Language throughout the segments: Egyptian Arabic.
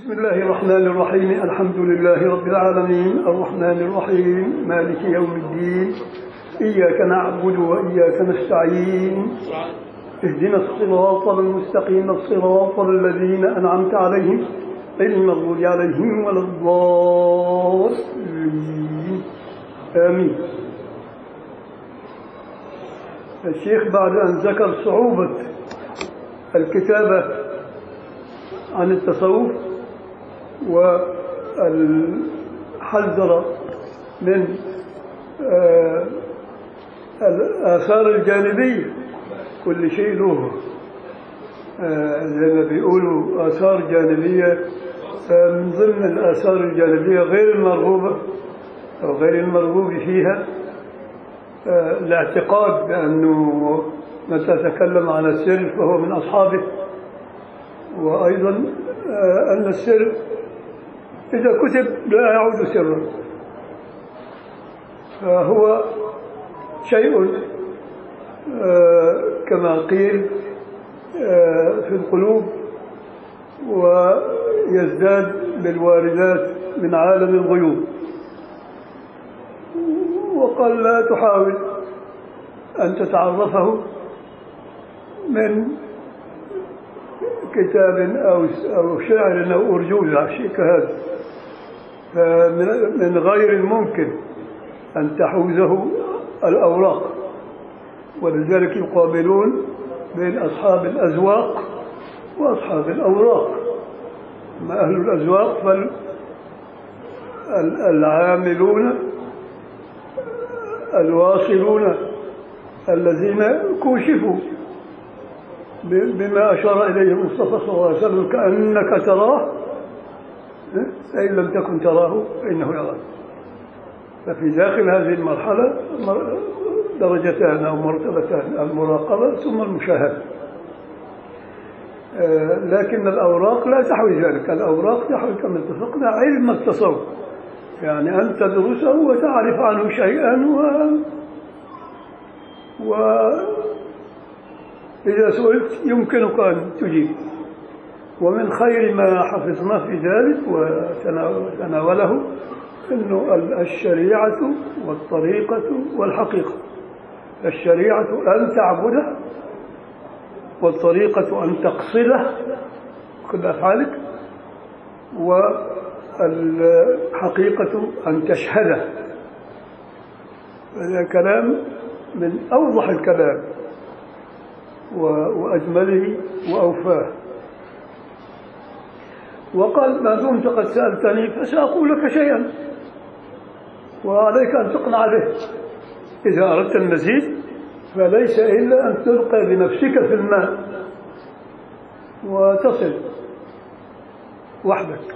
بسم الله الرحمن الرحيم الحمد لله رب العالمين الرحمن الرحيم مالك يوم الدين إياك نعبد وإياك نستعين اهدنا الصراط المستقيم الصراط الذين أنعمت عليهم غير المغضوب عليهم ولا الضالين آمين الشيخ بعد أن ذكر صعوبة الكتابة عن التصوف والحذر من آه، الآثار الجانبية كل شيء له آه، زي ما بيقولوا آثار جانبية آه، من ضمن الآثار الجانبية غير المرغوبة أو غير المرغوب فيها آه، الاعتقاد بأنه متى تكلم عن السر فهو من أصحابه وأيضا آه، أن السر إذا كتب لا يعود سرا فهو شيء آه، كما قيل آه، في القلوب ويزداد بالواردات من عالم الغيوب وقال لا تحاول أن تتعرفه من كتاب أو أو شعر أو أرجوزة شيء كهذا فمن من غير الممكن أن تحوزه الأوراق ولذلك يقابلون بين أصحاب الأذواق وأصحاب الأوراق أما أهل الأذواق فالعاملون الواصلون الذين كوشفوا ب- بما أشار إليه المصطفى صلى الله عليه وسلم كأنك تراه فإن لم تكن تراه فإنه يراك ففي داخل هذه المرحلة مر- درجتان أو مرتبتان المراقبة ثم المشاهدة آه، لكن الأوراق لا تحوي ذلك الأوراق تحوي كما اتفقنا علم التصوف يعني أن تدرسه وتعرف عنه شيئا و... و... إذا سئلت يمكنك أن تجيب ومن خير ما حفظناه في ذلك وتناوله أنه ال- الشريعة والطريقة والحقيقة الشريعة أن تعبده والطريقة أن تقصده كل أفعالك والحقيقة أن تشهده هذا كلام من أوضح الكلام و- وأجمله وأوفاه وقال ما دمت قد سألتني فسأقول لك شيئا وعليك أن تقنع به إذا أردت المزيد فليس إلا أن تلقى بنفسك في الماء وتصل وحدك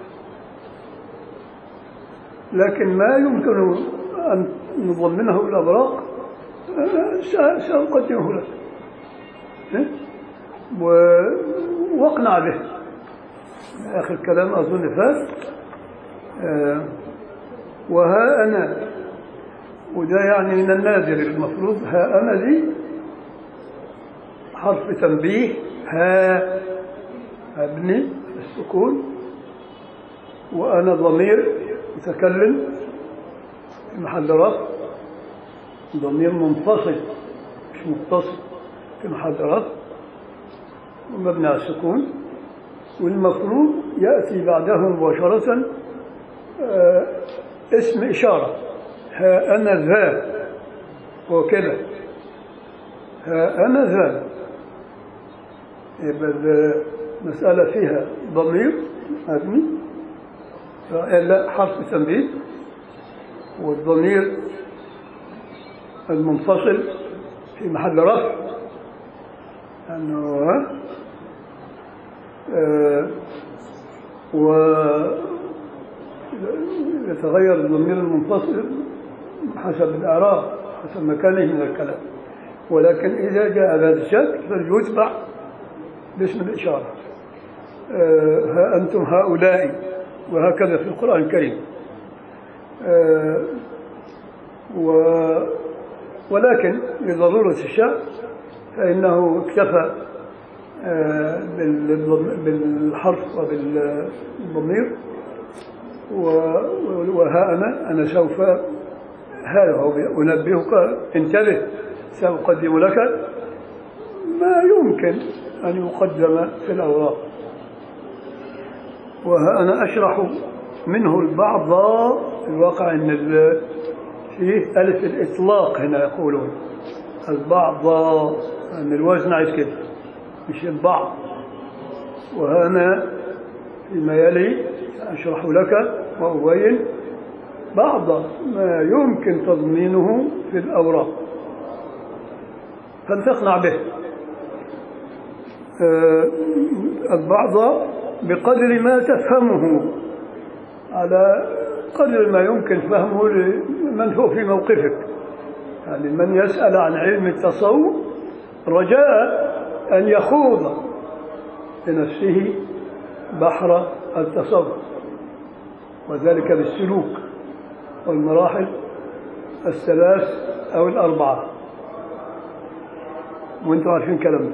لكن ما يمكن أن نضمنه الأبراق آه، سأ- سأقدمه لك إيه؟ و- واقنع به آخر كلام أظن فات آه، وها أنا وده يعني من النادر المفروض ها أنا دي حرف تنبيه ها أبني السكون وأنا ضمير متكلم في محل رفع ضمير منفصل مش متصل في محل رفع ومبني على السكون والمفروض يأتي بعده مباشرة آه، اسم إشارة ها أنا ذا وكذا ها أنا ذا يبقى المسألة فيها ضمير مبني إلا حرف تنبيه والضمير المنفصل في محل رفع أنه آه، و يتغير الضمير المنفصل حسب الإعراب حسب مكانه من الكلام ولكن إذا جاء بهذا الشكل فليتبع باسم الإشارة آه، ها أنتم هؤلاء وهكذا في القرآن الكريم آه، و ولكن لضرورة الشأن فإنه اكتفى آه، بالضم- بالحرف وبالضمير و- وها أنا أنا سوف هذا هو أنبهك انتبه سأقدم لك ما يمكن أن يقدم في الأوراق وها أنا أشرح منه البعض الواقع أن ال- فيه ألف الإطلاق هنا يقولون البعض أن الوزن عايز كده مش البعض وأنا فيما يلي أشرح لك وأبين بعض ما يمكن تضمينه في الأوراق فلتقنع به آه، البعض بقدر ما تفهمه على قدر ما يمكن فهمه لمن هو في موقفك يعني من يسأل عن علم التصوف رجاء أن يخوض لنفسه بحر التصوف وذلك بالسلوك والمراحل الثلاث أو الأربعة وانتم عارفين كلامنا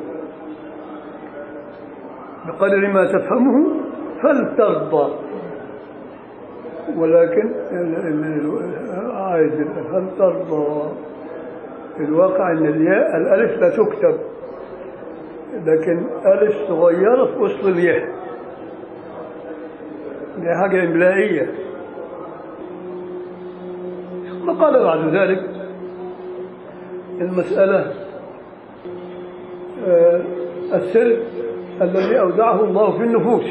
بقدر ما تفهمه فلترضى ولكن ال- ال- ال- عايز ال- فلترضى الواقع ان الياء الالف لا تكتب لكن الف صغيره في وسط الياء دي حاجه املائيه ثم قال بعد ذلك المساله آه، السر الذي اودعه الله في النفوس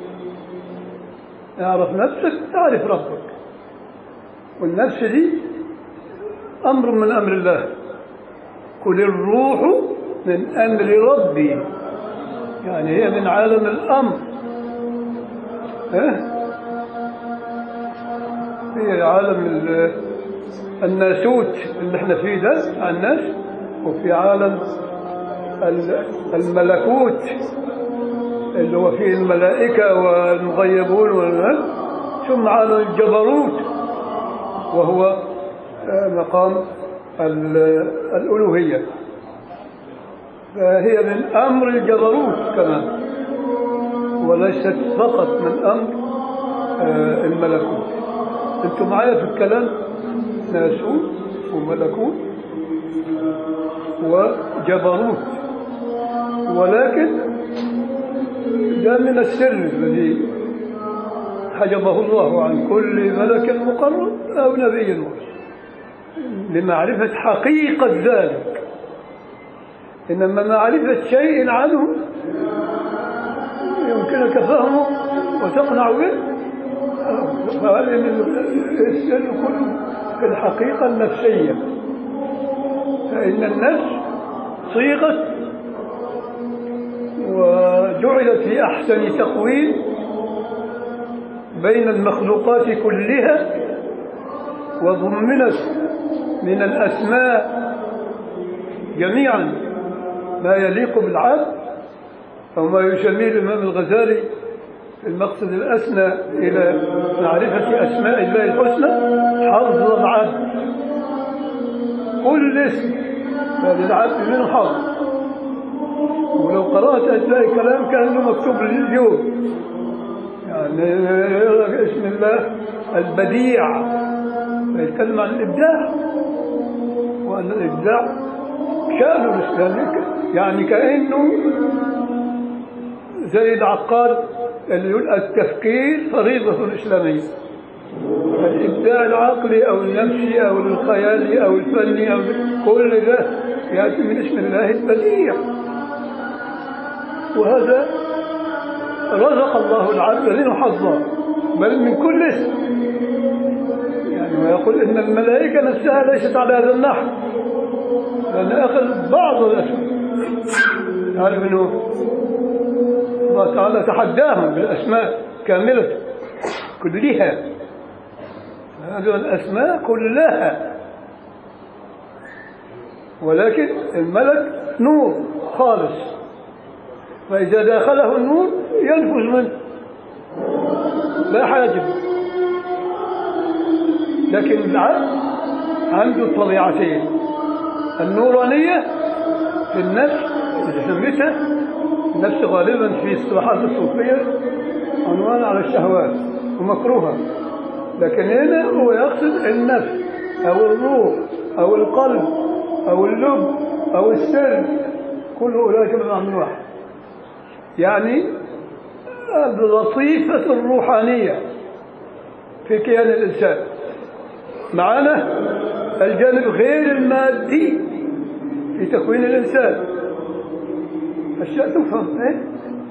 اعرف نفسك تعرف ربك والنفس دي امر من امر الله قل الروح من امر ربي يعني هي من عالم الامر ها هي عالم ال- الناسوت اللي احنا فيه ده بتاع الناس وفي عالم ال- الملكوت اللي هو فيه الملائكة والمغيبون والناس ثم عالم الجبروت وهو آه، مقام ال- الألوهية فهي من أمر الجبروت كمان وليست فقط من أمر آه، الملكوت أنتم معايا في الكلام ناسوت وملكوت وجبروت ولكن ده من السر الذي حجبه الله عن كل ملك مقرب أو نبي مرسل لمعرفة حقيقة ذلك إنما معرفة شيء عنه يمكنك فهمه وتقنع به فهذا من السر كله في الحقيقة النفسية فإن النفس صيغت وجعلت في أحسن تقويم بين المخلوقات كلها وضمنت من الأسماء جميعا ما يليق بالعبد أو ما يسميه الإمام الغزالي في المقصد الأسنى إلى معرفة أسماء الله الحسنى حظ العبد كل اسم فللعبد منه حظ ولو قرأت هتلاقي كلام كأنه مكتوب اليوم يعني اسم الله البديع فيتكلم عن الإبداع وأن الإبداع شأنه الإسلامي يعني كأنه زي العقاد اللي يقول التفكير فريضة إسلامية الإبداع العقلي أو النفسي أو الخيالي أو الفني أو كل ده يأتي من اسم الله البديع وهذا رزق الله العبد منه حظا بل من كل اسم يعني ويقول إن الملائكة نفسها ليست على هذا النحو لأن أخذ بعض الأسماء تعرف أنه الله تعالى تحداهم بالأسماء كاملة كلها هذه الأسماء كلها ولكن الملك نور خالص فإذا داخله النور ينفذ منه لا حاجب لكن العبد عنده طبيعتين النورانية في النفس اللي سميتها النفس غالبا في اصطلاحات الصوفية عنوان على الشهوات ومكروهة لكن هنا هو يقصد النفس أو الروح أو القلب أو اللب أو السر كل أولئك بمعنى واحد يعني اللطيفة الروحانية في كيان الإنسان معنا الجانب غير المادي في تكوين الإنسان أشياء تفهم إيه؟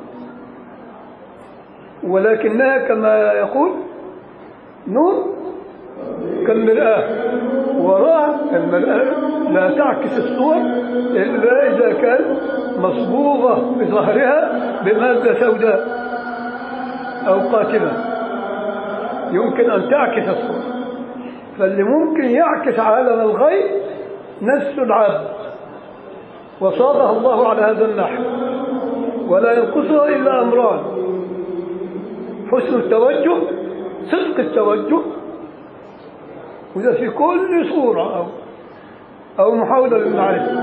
ولكنها كما يقول نور كالمرآة وراء المرآة لا تعكس الصور إلا إذا كان مصبوغة بظهرها بمادة سوداء أو قاتلة يمكن أن تعكس الصور فاللي ممكن يعكس عالم الغيب نفس العبد وصاغها الله على هذا النحو ولا ينقصها إلا أمران حسن التوجه صدق التوجه وده في كل صورة أو, أو محاولة للمعرفة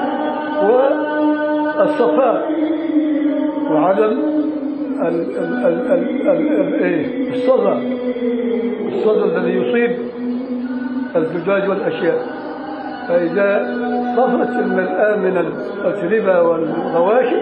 والصفاء وعدم ال- ال- ال- ال- ال- ال- إيه؟ الصدى الصدى الذي يصيب الزجاج والأشياء فإذا صفت المرآة من الأتربة والغواشي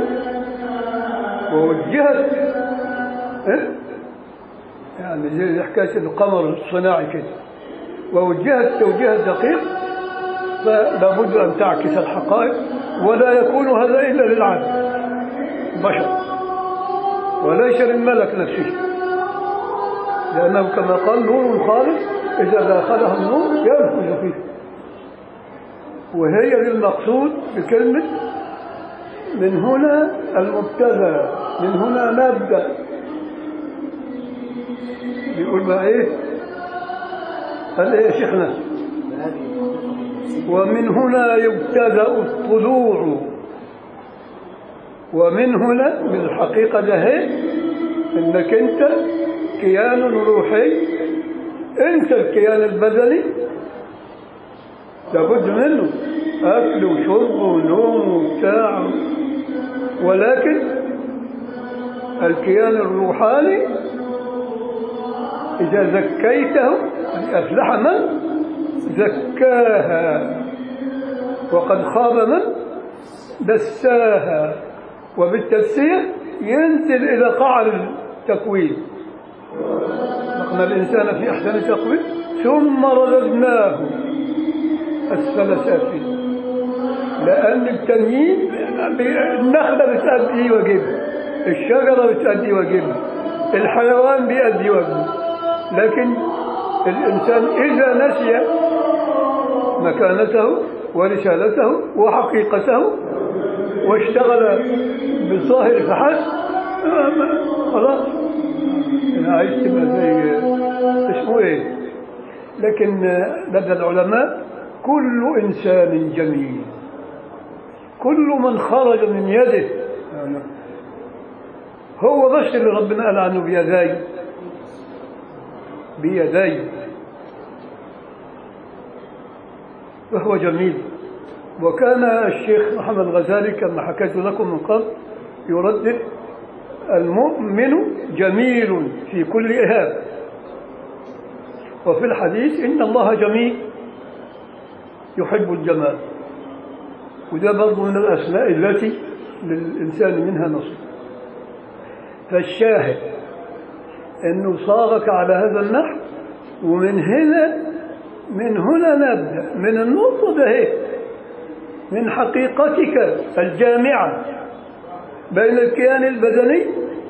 ووجهت إيه؟ يعني زي حكاية القمر الصناعي كده ووجهت توجيه دقيق فلا بد أن تعكس الحقائق ولا يكون هذا إلا للعبد بشر وليس للملك نفسه لأنه كما قال نور خالص إذا داخله النور ينفذ فيه وهي المقصود بكلمة من هنا المبتدا من هنا نبدأ بيقول بقى ايه قال ايه يا شيخنا ومن هنا يبتدأ الطلوع ومن هنا من الحقيقة ده هي انك انت كيان روحي انت الكيان البدني لابد منه اكل وشرب ونوم وبتاع ولكن الكيان الروحاني إذا زكيته أفلح من زكاها وقد خاب من دساها وبالتدسية ينزل إلى قعر التكوين خلقنا الإنسان في أحسن تقويم ثم رددناه أسفل سافلين لأن التمييز النخلة بتأدي واجبها الشجرة بتأدي واجبها الحيوان بيأدي واجبه لكن الإنسان إذا نسي مكانته ورسالته وحقيقته واشتغل بالظاهر فحسب خلاص أنا عايز تبقى زي اسمه إيه لكن لدى العلماء كل إنسان جميل كل من خرج من يده هو بس اللي ربنا قال عنه بيداي بيداي وهو جميل وكان الشيخ محمد الغزالي كما حكيت لكم من قبل يردد المؤمن جميل في كل إهاب وفي الحديث إن الله جميل يحب الجمال وده برضه من الأسماء التي للإنسان منها نصيب فالشاهد أنه صاغك على هذا النحو ومن هنا من هنا نبدأ من النقطة ده من حقيقتك الجامعة بين الكيان البدني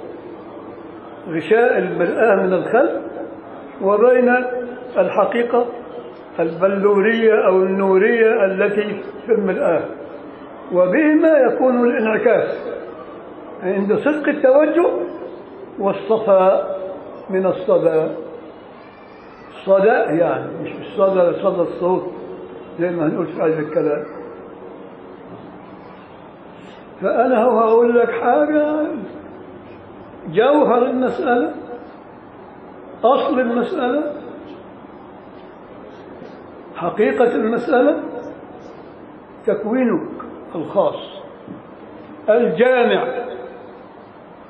غشاء المرآة من الخلق وبين الحقيقة البلورية أو النورية التي في المرآة وبهما يكون الانعكاس عند صدق التوجه والصفاء من الصدى صدى يعني مش بالصدى صدى الصوت زي ما هنقول في هذا الكلام فأنا هو أقول لك حاجة جوهر المسألة أصل المسألة حقيقة المسألة تكوينك الخاص الجامع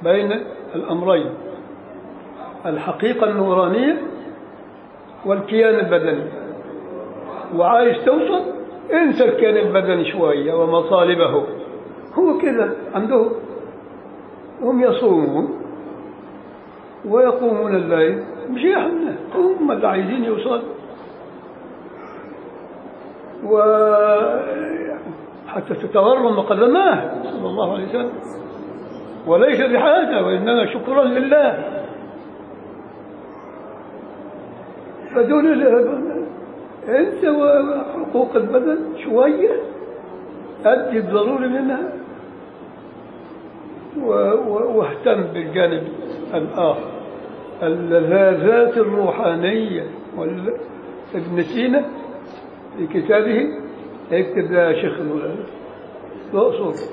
بين الأمرين الحقيقة النورانية والكيان البدني وعايز توصل انسى الكيان البدني شوية ومطالبه هو كذا عنده هم يصومون ويقومون الليل مش احنا هم اللي عايزين يوصلوا وحتى تتورم قدماه صلى الله عليه وسلم وليس بحاجة وإنما شكرا لله فدول ال- انت وحقوق البدن شوية أدي الضروري منها و- و- واهتم بالجانب الآخر اللذاذات الروحانية وال- ابن سينا في كتابه يكتب يا شيخ الأقصر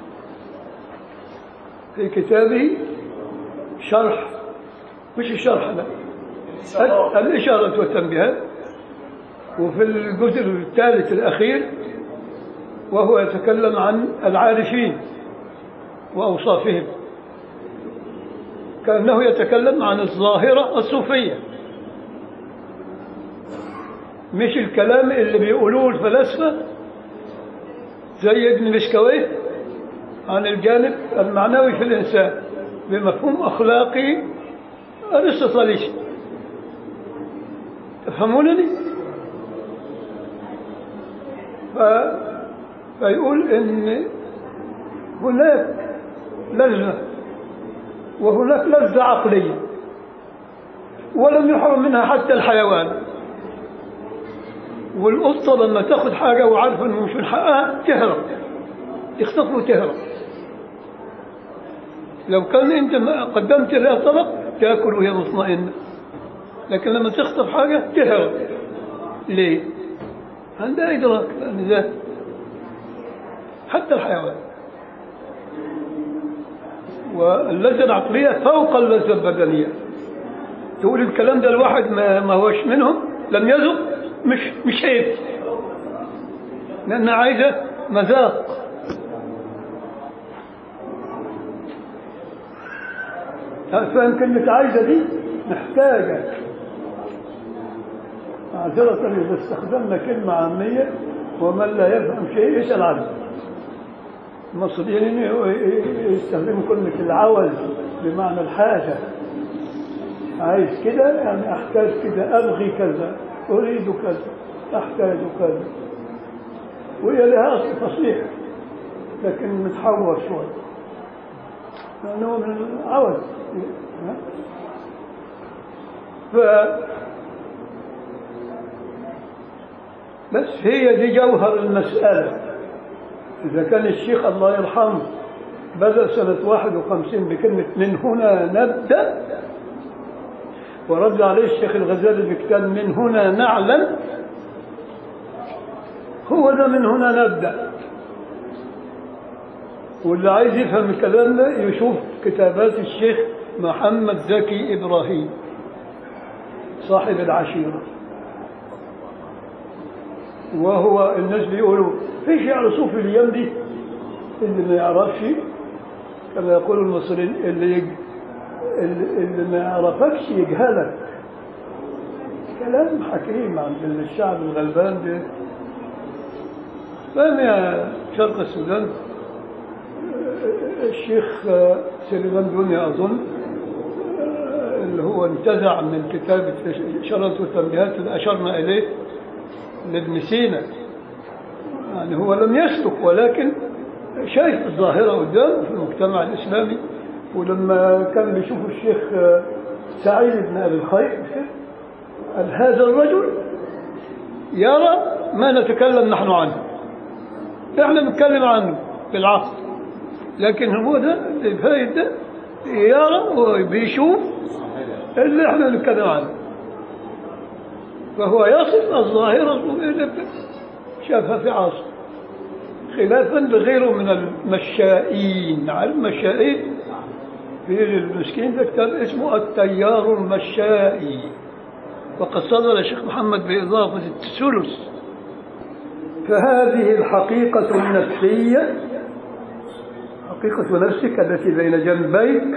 في كتابه شرح مش الشرح لا ال- الإشارة والتنبيهات وفي الجزء الثالث الأخير وهو يتكلم عن العارفين وأوصافهم كأنه يتكلم عن الظاهرة الصوفية مش الكلام اللي بيقولوه الفلاسفة زي ابن مشكويه عن الجانب المعنوي في الإنسان بمفهوم أخلاقي أرسطاليسي تفهمونني؟ ف... فيقول إن هناك لذة وهناك لذة عقلية ولم يحرم منها حتى الحيوان والقطة لما تاخد حاجة وعارفة إنه مش من حقها تهرب تخطف وتهرب لو كان أنت ما قدمت لها طبق تاكل وهي مطمئنة لكن لما تخطف حاجة تهرب ليه؟ عندها إدراك لأن ذات حتى الحيوان واللذة العقلية فوق اللذة البدنية تقول الكلام ده الواحد ما, ما هوش منهم لم يذق مش مش عيب لأنها عايزة مذاق فاهم كلمة عايزة دي محتاجة معذرة إذا استخدمنا كلمة عامية ومن لا يفهم شيء يسأل عنه المصريين يستخدموا كلمة العوز بمعنى الحاجة عايز كده يعني أحتاج كده أبغي كذا أريد كذا أحتاج كذا وهي لها أصل فصيح لكن متحور شوي لأنه من العوز ف بس هي دي جوهر المسألة إذا كان الشيخ الله يرحمه بدأ سنة 51 بكلمة من هنا نبدأ ورد عليه الشيخ الغزالي بكتاب من هنا نعلم هو ده من هنا نبدأ واللي عايز يفهم الكلام ده يشوف كتابات الشيخ محمد زكي إبراهيم صاحب العشيرة وهو الناس بيقولوا في شعر صوفي الايام دي اللي ما يعرفش كما يقول المصريين اللي يج... اللي, اللي ما يعرفكش يجهلك كلام حكيم عند الشعب الغلبان ده فاهم يا شرق السودان الشيخ سليمان دنيا أظن اللي هو انتزع من كتابة شرط والتنبيهات اللي أشرنا إليه لابن سينا يعني هو لم يسلك ولكن شايف الظاهرة قدامه في المجتمع الإسلامي ولما كان بيشوف الشيخ سعيد بن أبي الخير قال هذا الرجل يرى ما نتكلم نحن عنه احنا نتكلم عنه بالعقل لكن هو ده الفايد ده يرى وبيشوف اللي احنا نتكلم عنه فهو يصف الظاهرة اللي شافها في عصر خلافا لغيره من المشائين على المشائين في المسكين ده كتاب اسمه التيار المشائي وقد صدر الشيخ محمد بإضافة الثلث فهذه الحقيقة النفسية حقيقة نفسك التي بين جنبيك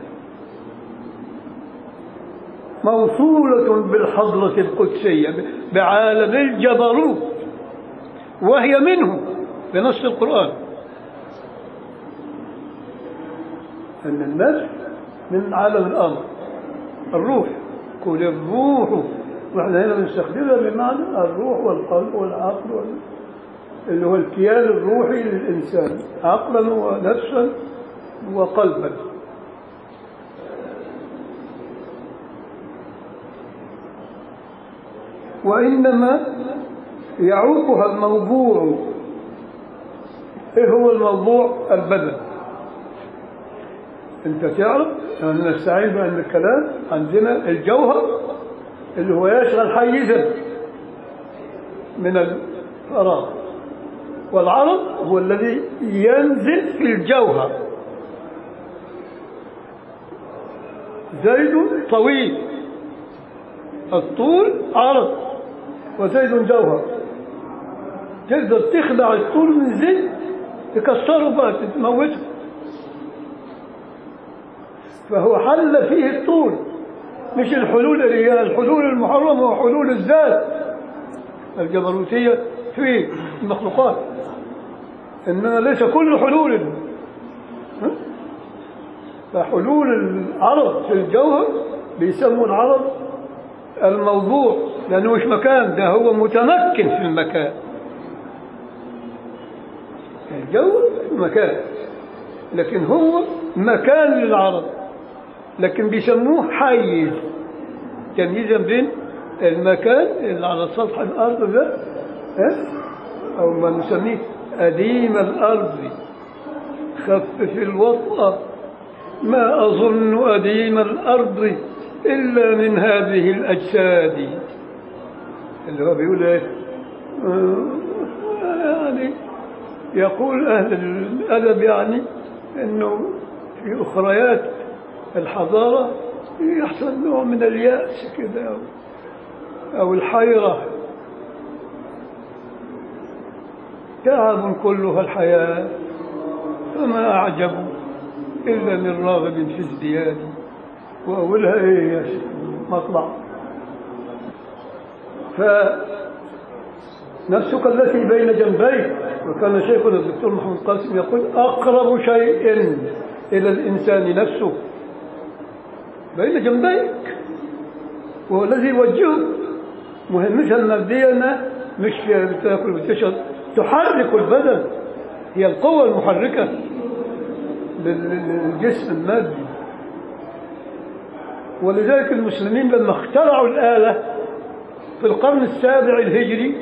موصولة بالحضرة القدسية بعالم الجبروت وهي منه بنص القرآن أن النفس من عالم الأمر الروح كل الروح واحنا هنا بنستخدمها بمعنى الروح والقلب والعقل وال... اللي هو الكيان الروحي للإنسان عقلا ونفسا وقلبا وإنما يعوقها الموضوع إيه هو الموضوع البدن أنت تعرف أن نستعين بأن الكلام عندنا الجوهر اللي هو يشغل حيزا من الفراغ والعرض هو الذي ينزل في الجوهر زيد طويل الطول عرض وزيد جوهر تقدر تخلع الطول من زيت تكسره بقى تموته فهو حل فيه الطول مش الحلول اللي هي الحلول المحرمة وحلول الذات الجبروتية في المخلوقات إنما ليس كل حلول ها؟ فحلول العرض في الجوهر بيسموا العرض الموضوع لأنه مش مكان ده هو متمكن في المكان الجوهر مكان لكن هو مكان للعرض لكن بيسموه حيز تمييزا بين المكان اللي على سطح الأرض ده ها؟ أو ما نسميه أديم الأرض خفف الوطأ ما أظن أديم الأرض إلا من هذه الأجساد اللي هو بيقول إيه آه، يعني يقول أهل الأدب يعني أنه في أخريات الحضارة يحصل نوع من اليأس كده أو, أو الحيرة تعب كلها الحياة فما أعجب إلا من راغب في ازدياد وأولها إيه يا شيخ؟ مطلع فنفسك التي بين جنبيك وكان شيخنا الدكتور محمد قاسم يقول أقرب شيء إلى الإنسان نفسه بين جنبيك وهو الذي يوجهه مهمتها المادية أنها مش بتاكل وتشرب تحرك البدن هي القوة المحركة للجسم المادي ولذلك المسلمين لما اخترعوا الآلة في القرن السابع الهجري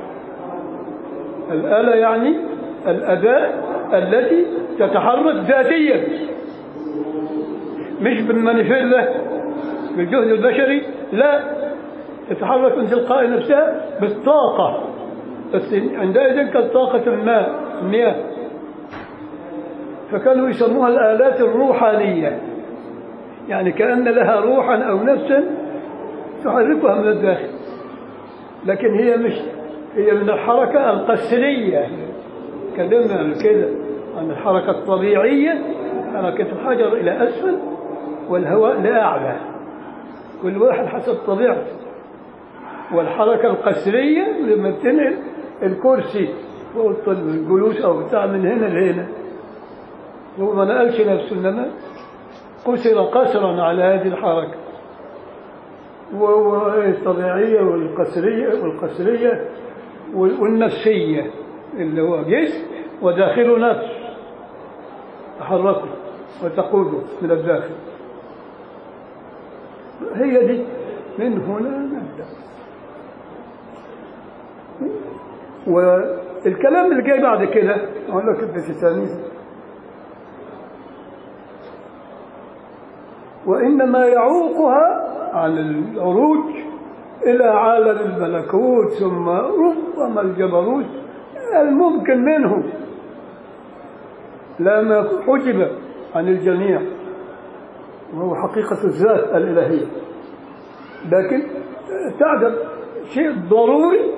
الآلة يعني الأداة التي تتحرك ذاتيا مش بالمانيفيلا بالجهد البشري لا تتحرك من تلقاء نفسها بالطاقة بس عندئذ كانت طاقة الماء المياه فكانوا يسموها الآلات الروحانية يعني كأن لها روحا أو نفسا تحركها من الداخل لكن هي مش هي من الحركة القسرية تكلمنا عن كده عن الحركة الطبيعية حركة الحجر إلى أسفل والهواء لأعلى كل واحد حسب طبيعته والحركة القسرية لما بتنقل الكرسي فوق الجلوس أو بتاع من هنا لهنا هو ما نقلش نفسه إنما قسر قسرا على هذه الحركة والطبيعية والقسرية والقسرية والنفسية اللي هو جسم وداخله نفس تحركه وتقوده من الداخل هي دي من هنا نبدأ والكلام اللي جاي بعد كده أقول لك في التاني وإنما يعوقها عن العروج إلى عالم الملكوت ثم ربما الجبروت الممكن منه لا ما حجب عن الجميع وهو حقيقة الذات الإلهية لكن تعلم شيء ضروري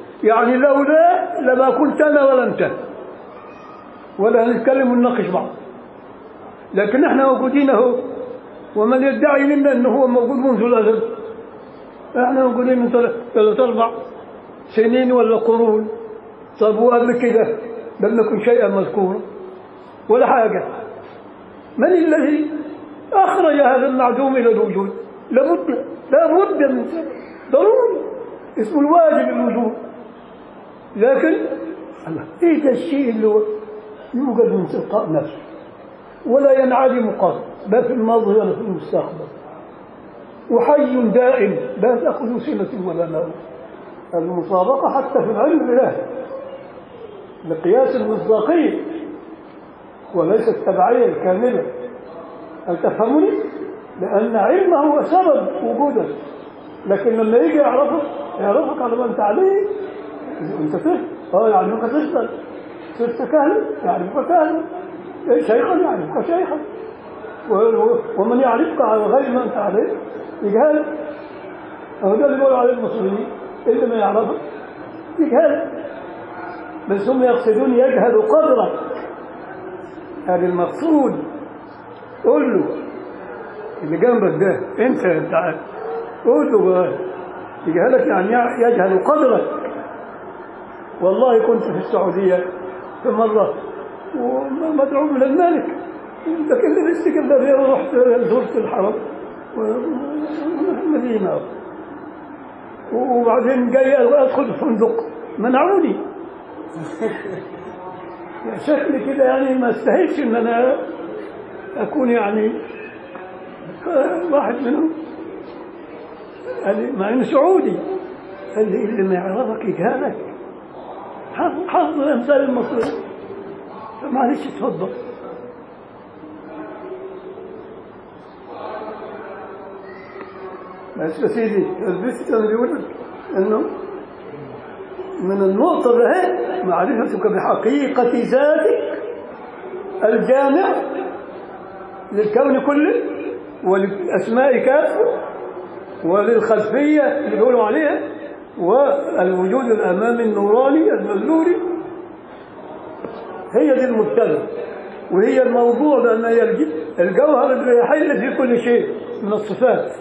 يعني لولا لما كنت أنا ولا أنت ولا نتكلم ونناقش بعض لكن احنا موجودين اهو ومن يدعي منا انه هو موجود منذ الازل احنا موجودين من ثلاث ثلاث اربع سنين ولا قرون طب وقبل كده لم نكن شيئا مذكورا ولا حاجه من الذي اخرج هذا المعدوم الى الوجود لابد لابد من سبب ضروري اسمه الواجب الوجود لكن الله ايه ده الشيء اللي هو يوجد من تلقاء نفسه ولا ينعدم قط لا في الماضي ولا في المستقبل وحي دائم لا تأخذ سنة ولا نوم المسابقة حتى في العلم الإلهي لقياس المصداقية وليس التبعية الكاملة هل تفهمني؟ لأن علمه هو سبب وجودك لكن لما يجي يعرفك يعرفك على ما أنت عليه أنت فهم اه يعلمك تشتغل صرت كهلا يعرفك كهلا شيخا يعرفك شيخا ومن يعرفك على غير ما أنت عليه يجهلك هو ده اللي بيقولوا عليه المصريين اللي ما يعرفك يجهلك بس هم يقصدون يجهل قدرك هذا المقصود قول له اللي جنبك ده انت تعال قول له بقى يجهلك يعني يجهل قدرك والله كنت في السعودية في مرة ومدعو من الملك ده كل الاستقلالية ورحت زرت الحرم المدينة وبعدين جاي ادخل الفندق منعوني شكلي كده يعني ما استاهلش ان انا اكون يعني واحد منهم قال لي مع انه سعودي قال لي اللي ما يعرفك يجهلك حظ حظ الامثال المصري معلش اتفضل بس يا سيدي البيت كان بيقول لك انه من النقطة ده معرفتك بحقيقة ذاتك الجامع للكون كله وللأسماء كافة وللخلفية اللي بيقولوا عليها والوجود الأمامي النوراني المنوري هي دي المبتدا وهي الموضوع بأن هي الجوهر اللي يحل في كل شيء من الصفات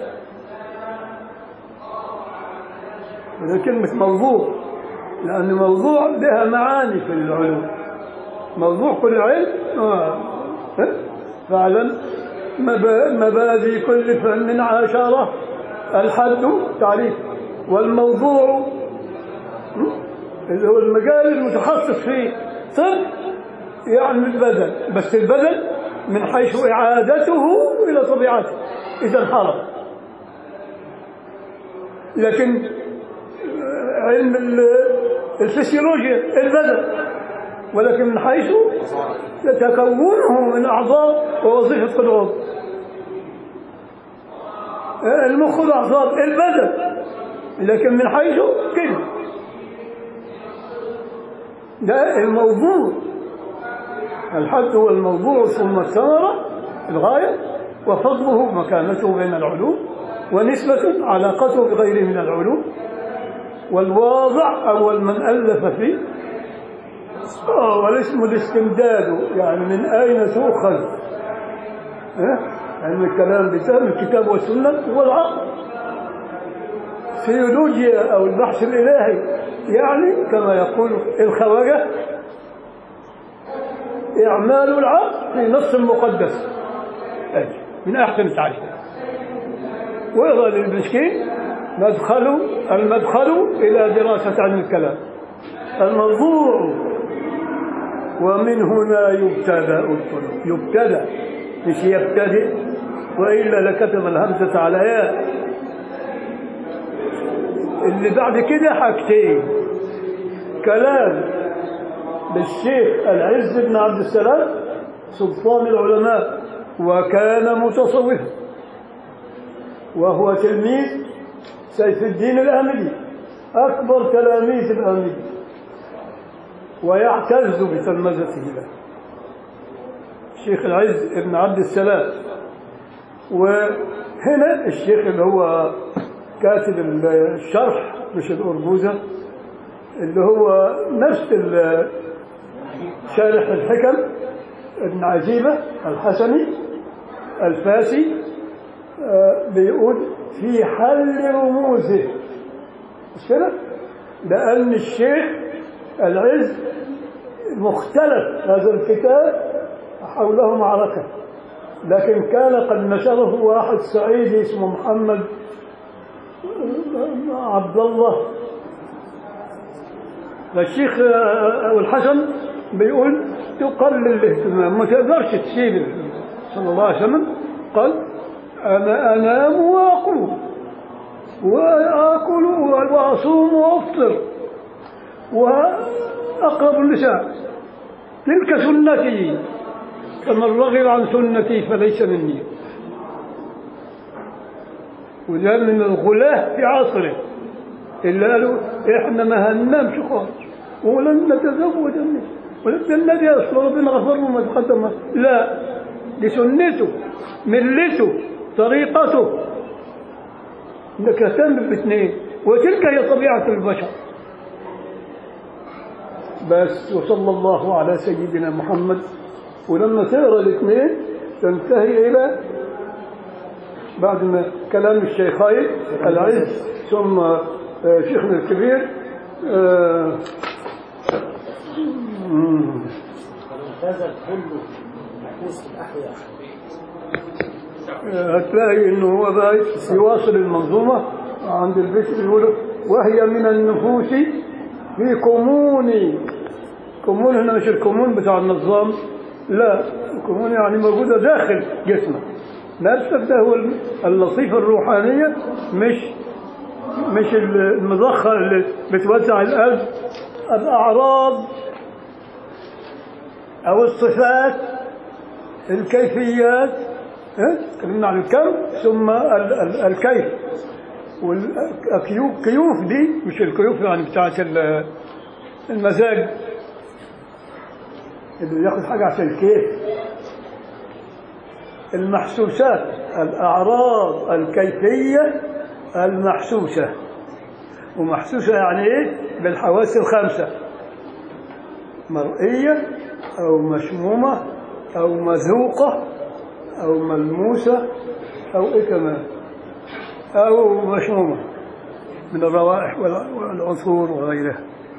وهي كلمة موضوع لأن موضوع لها معاني في العلوم موضوع كل علم آه. فعلا مبادئ كل فن عشرة الحد تعريف والموضوع اللي هو المجال المتخصص فيه طب يعني البدن بس البدن من حيث إعادته إلى طبيعته إذا انحرف لكن علم الفسيولوجيا البدن ولكن من حيث تكونه من أعضاء ووظيفة كل عضو المخ والأعصاب البدن لكن من حيث كده ده الموضوع الحد هو الموضوع ثم الثمرة الغاية وفضله مكانته بين العلوم ونسبة علاقته بغيره من العلوم والواضع أول من ألف فيه آه والاسم الاستمداد يعني من أين تؤخذ يعني الكلام بسبب الكتاب والسنة هو العقل سيولوجيا أو البحث الإلهي يعني كما يقول الخواجة إعمال العقل في نص مقدس من أحسن التعريف ويرى للمسكين مدخل المدخل إلى دراسة عن الكلام الموضوع ومن هنا يبتدأ الطلب يبتدأ مش يبتدئ وإلا لكتب الهمزة على ياء اللي بعد كده حاجتين كلام للشيخ العز بن عبد السلام سلطان العلماء وكان متصوفا وهو تلميذ سيف الدين الأملي أكبر تلاميذ الأملي ويعتز بتلمذته له الشيخ العز بن عبد السلام وهنا الشيخ اللي هو كاتب الشرح مش الأرجوزة اللي هو نفس شارح الحكم ابن عجيبة الحسني الفاسي آه، بيقول في حل رموزه مش كده؟ لأن الشيخ العز مختلف هذا الكتاب حوله معركة لكن كان قد نشره واحد صعيدي اسمه محمد عبد الله فالشيخ أبو الحسن بيقول تقلل الاهتمام ما تقدرش تسيب صلى الله عليه وسلم قال أنا أنام وأقوم وآكل وأصوم وأفطر وأقرب النساء تلك سنتي فمن رغب عن سنتي فليس مني وده من الغلاة في عصره اللي قالوا احنا ما هننامش خالص ولن نتزوج النساء ولكن الذي اصل ربنا غفر له ما تقدم لا دي سنته ملته طريقته انك اهتم بالاثنين وتلك هي طبيعه البشر بس وصلى الله على سيدنا محمد ولما تقرا الاثنين تنتهي الى بعد ما كلام الشيخين العز ثم آه، شيخنا الكبير آه، مم، هذا كله محبوس في الأحياء آه، هتلاقي انه هو بقى يواصل المنظومه عند البيت بيقول وهي من النفوس في كمون كمون هنا مش الكمون بتاع النظام لا الكمون يعني موجوده داخل جسمك نفسك ده هو اللطيفه الروحانيه مش مش المضخه اللي بتوسع القلب الاعراض او الصفات الكيفيات ها؟ تكلمنا عن الكم ثم ال- ال- الكيف والكيوف كيوف دي مش الكيوف يعني بتاعت ال- المزاج اللي بياخد حاجة عشان الكيف المحسوسات الأعراض الكيفية المحسوسة ومحسوسة يعني إيه بالحواس الخمسة مرئية أو مشمومة أو مذوقة أو ملموسة أو إيه كمان أو مشمومة من الروائح والع- والعطور وغيرها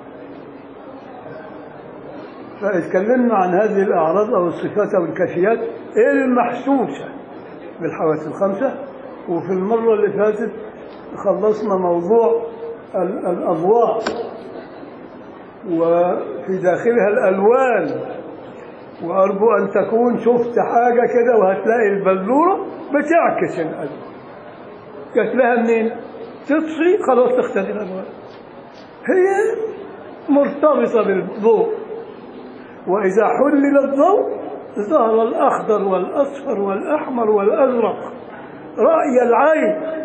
فاتكلمنا عن هذه الأعراض أو الصفات أو الكيفيات المحسوسة بالحواس الخمسة وفي المرة اللي فاتت خلصنا موضوع ال- الأضواء وفي داخلها الألوان وأرجو أن تكون شفت حاجة كده وهتلاقي البلورة بتعكس الألوان جات لها منين؟ تطفي خلاص تختفي الألوان هي مرتبطة بالضوء وإذا حلل الضوء ظهر الأخضر والأصفر والأحمر والأزرق رأي العين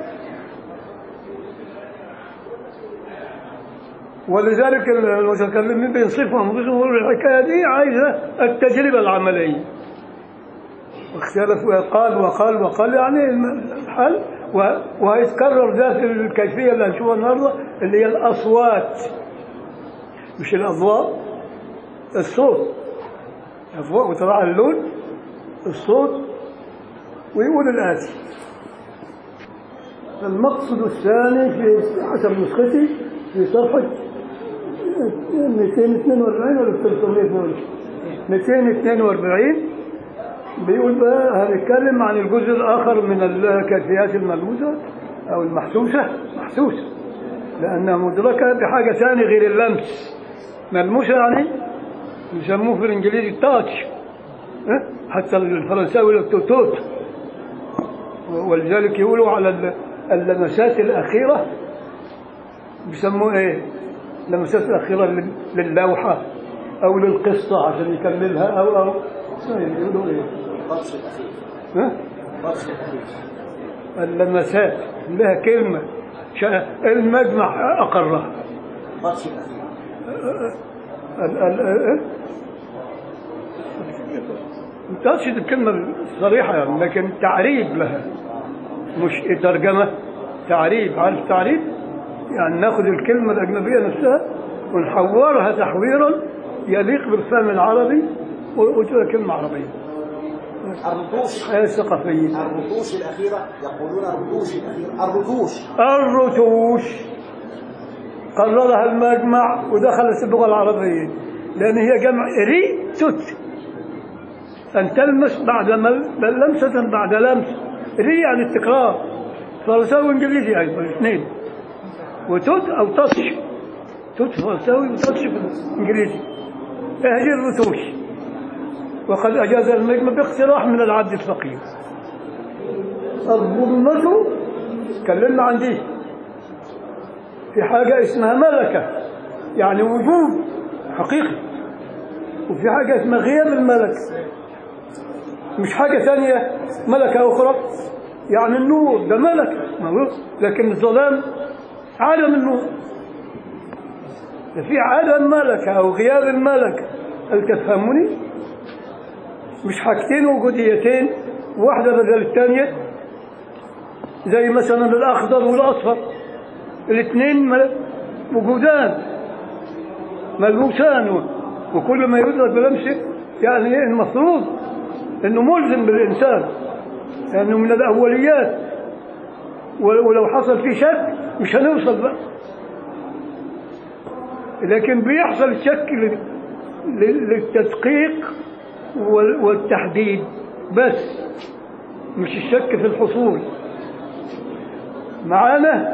ولذلك المتكلمين بينصفهم بيقولوا الحكايه دي عايزه التجربه العمليه واختلفوا قال وقال وقال يعني الحل و- وهيتكرر ده في الكيفيه اللي هنشوفها النهارده اللي هي الاصوات مش الاضواء الصوت اضواء وتبع اللون الصوت ويقول الاتي المقصد الثاني في حسب نسختي في صفحه 242 ولا 342 242 بيقول بقى هنتكلم عن الجزء الآخر من الكيفيات الملموسة أو المحسوسة محسوسة لأنها مدركة بحاجة ثانية غير اللمس ملموسة يعني يسموه في الإنجليزي التاتش ها؟ حتى الفرنساوي يقول لك توت ولذلك يقولوا على ال- اللمسات الأخيرة بيسموه ايه اللمسات الأخيرة لل- للوحة أو للقصة عشان يكملها أو أو يقولوا ايه البطش الأخير ها؟ البطش الأخير اللمسات لها كلمة شا- المجمع أقرها البطش الأخير ال- ال- ال- ما تقصد الكلمة الصريحة يعني لكن تعريب لها مش ترجمة تعريب عارف تعريب يعني ناخذ الكلمة الأجنبية نفسها ونحورها تحويرا يليق بالفهم العربي و- وتبقى كلمة عربية الرتوش الحياة الثقافية الرتوش الأخيرة يقولون الرتوش الأخيرة الرتوش الرتوش قررها المجمع ودخلت اللغة العربية لأن هي جمع ري توت أن تلمس بعد مل- لمسة بعد لمس ري يعني التكرار فرنساوي وإنجليزي أيضا الاثنين وتوت أو تاتش توت فرنساوي وتاتش إنجليزي هذه الرتوش وقد أجاز المجمع باقتراح من العبد الفقير الظلمة تكلمنا عن دي في حاجة اسمها ملكة يعني وجود حقيقي وفي حاجة اسمها غياب الملك مش حاجة ثانية ملكة أخرى يعني النور ده ملكة ما هو- لكن الظلام عدم النور في عدم ملكة أو غياب الملكة هل تفهموني؟ مش حاجتين وجوديتين واحدة بدل الثانية زي مثلا الأخضر والأصفر الاثنين مل- وجودان ملموسان و- وكل ما يدرك بلمسه يعني إيه المفروض انه ملزم بالانسان لانه من الاوليات ول- ولو حصل فيه شك مش هنوصل بقى لكن بيحصل الشك لل- لل- للتدقيق وال- والتحديد بس مش الشك في الحصول معانا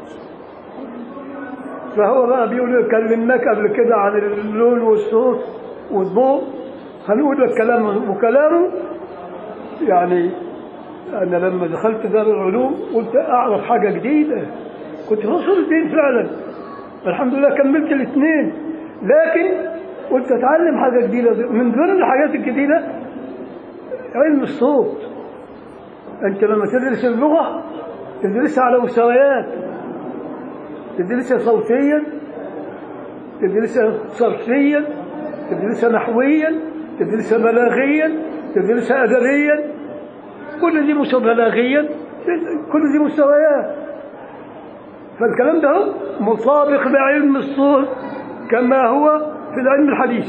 فهو بقى بيقول كلمناك قبل كده عن اللون والصوت والضوء هنقول لك كلام وكلامه يعني أنا لما دخلت دار العلوم قلت أعرف حاجة جديدة كنت في أصول الدين فعلا الحمد لله كملت الاثنين لكن قلت أتعلم حاجة جديدة من ضمن الحاجات الجديدة علم الصوت أنت لما تدرس اللغة تدرسها على مستويات تدرسها صوتيا تدرسها صرفيا تدرسها نحويا تدرسها بلاغيا تدرسها أدبيا كل دي مستوى بلاغيا كل دي مستويات فالكلام ده هو مطابق لعلم الصوت كما هو في العلم الحديث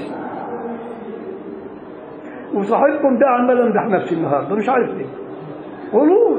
وصاحبكم ده عمال امدح نفسي النهارده مش عارف ليه غلول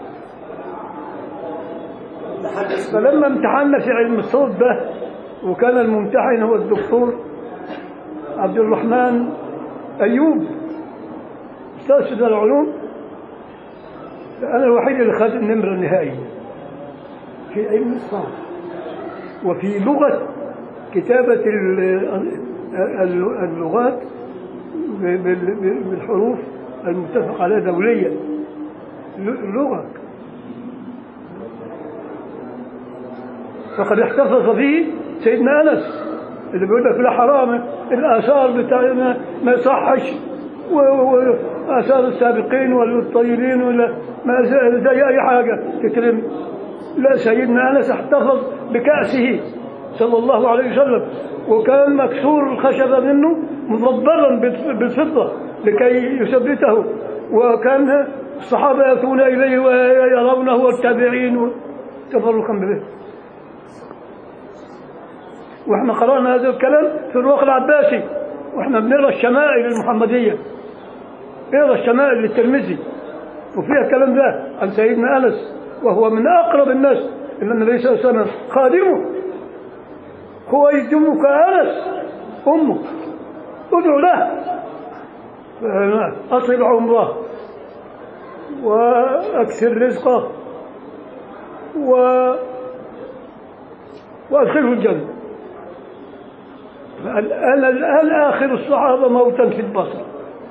فلما امتحنا في علم الصوت ده وكان الممتحن هو الدكتور عبد الرحمن أيوب أستاذ في دار العلوم أنا الوحيد اللي خد النمرة النهائية في علم الصوت وفي لغة كتابة ال- ال- اللغات ب- بال- بالحروف المتفق عليها دوليا ل- لغة فقد احتفظ به سيدنا انس اللي بيقول لك لا حرام الاثار بتاعنا ما يصحش و- و- واثار السابقين والطيبين ولا ما زي زي اي حاجه تترمي لا سيدنا انس احتفظ بكاسه صلى الله عليه وسلم وكان مكسور الخشبه منه مضبرا بالف- بالفضه لكي يثبته وكان الصحابه ياتون اليه ويرونه والتابعين تفرقا به واحنا قرانا هذا الكلام في الرواق العباسي واحنا بنقرا الشمائل المحمديه اقرا الشمائل للترمذي وفيها الكلام ده عن سيدنا انس وهو من اقرب الناس الى النبي صلى الله عليه وسلم خادمه هو يدمك انس امك ادعو له اطل عمره واكثر رزقه و وادخله الجنه أنا الآن آخر الصحابة موتا في البصر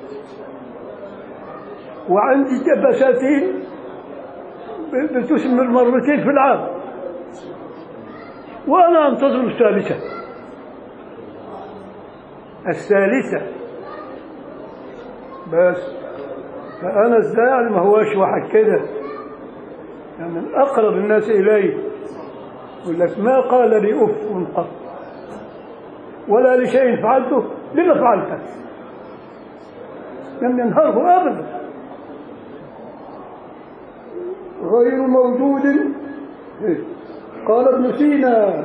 وعندي بساتين بتثمر مرتين في العام وأنا أنتظر الثالثة الثالثة بس فأنا ازاي ما هواش واحد كده يعني من أقرب الناس إليه يقول لك ما قال لي أف قط ولا لشيء فعلته لما فعلته لم ينهره ابدا غير موجود قال ابن سينا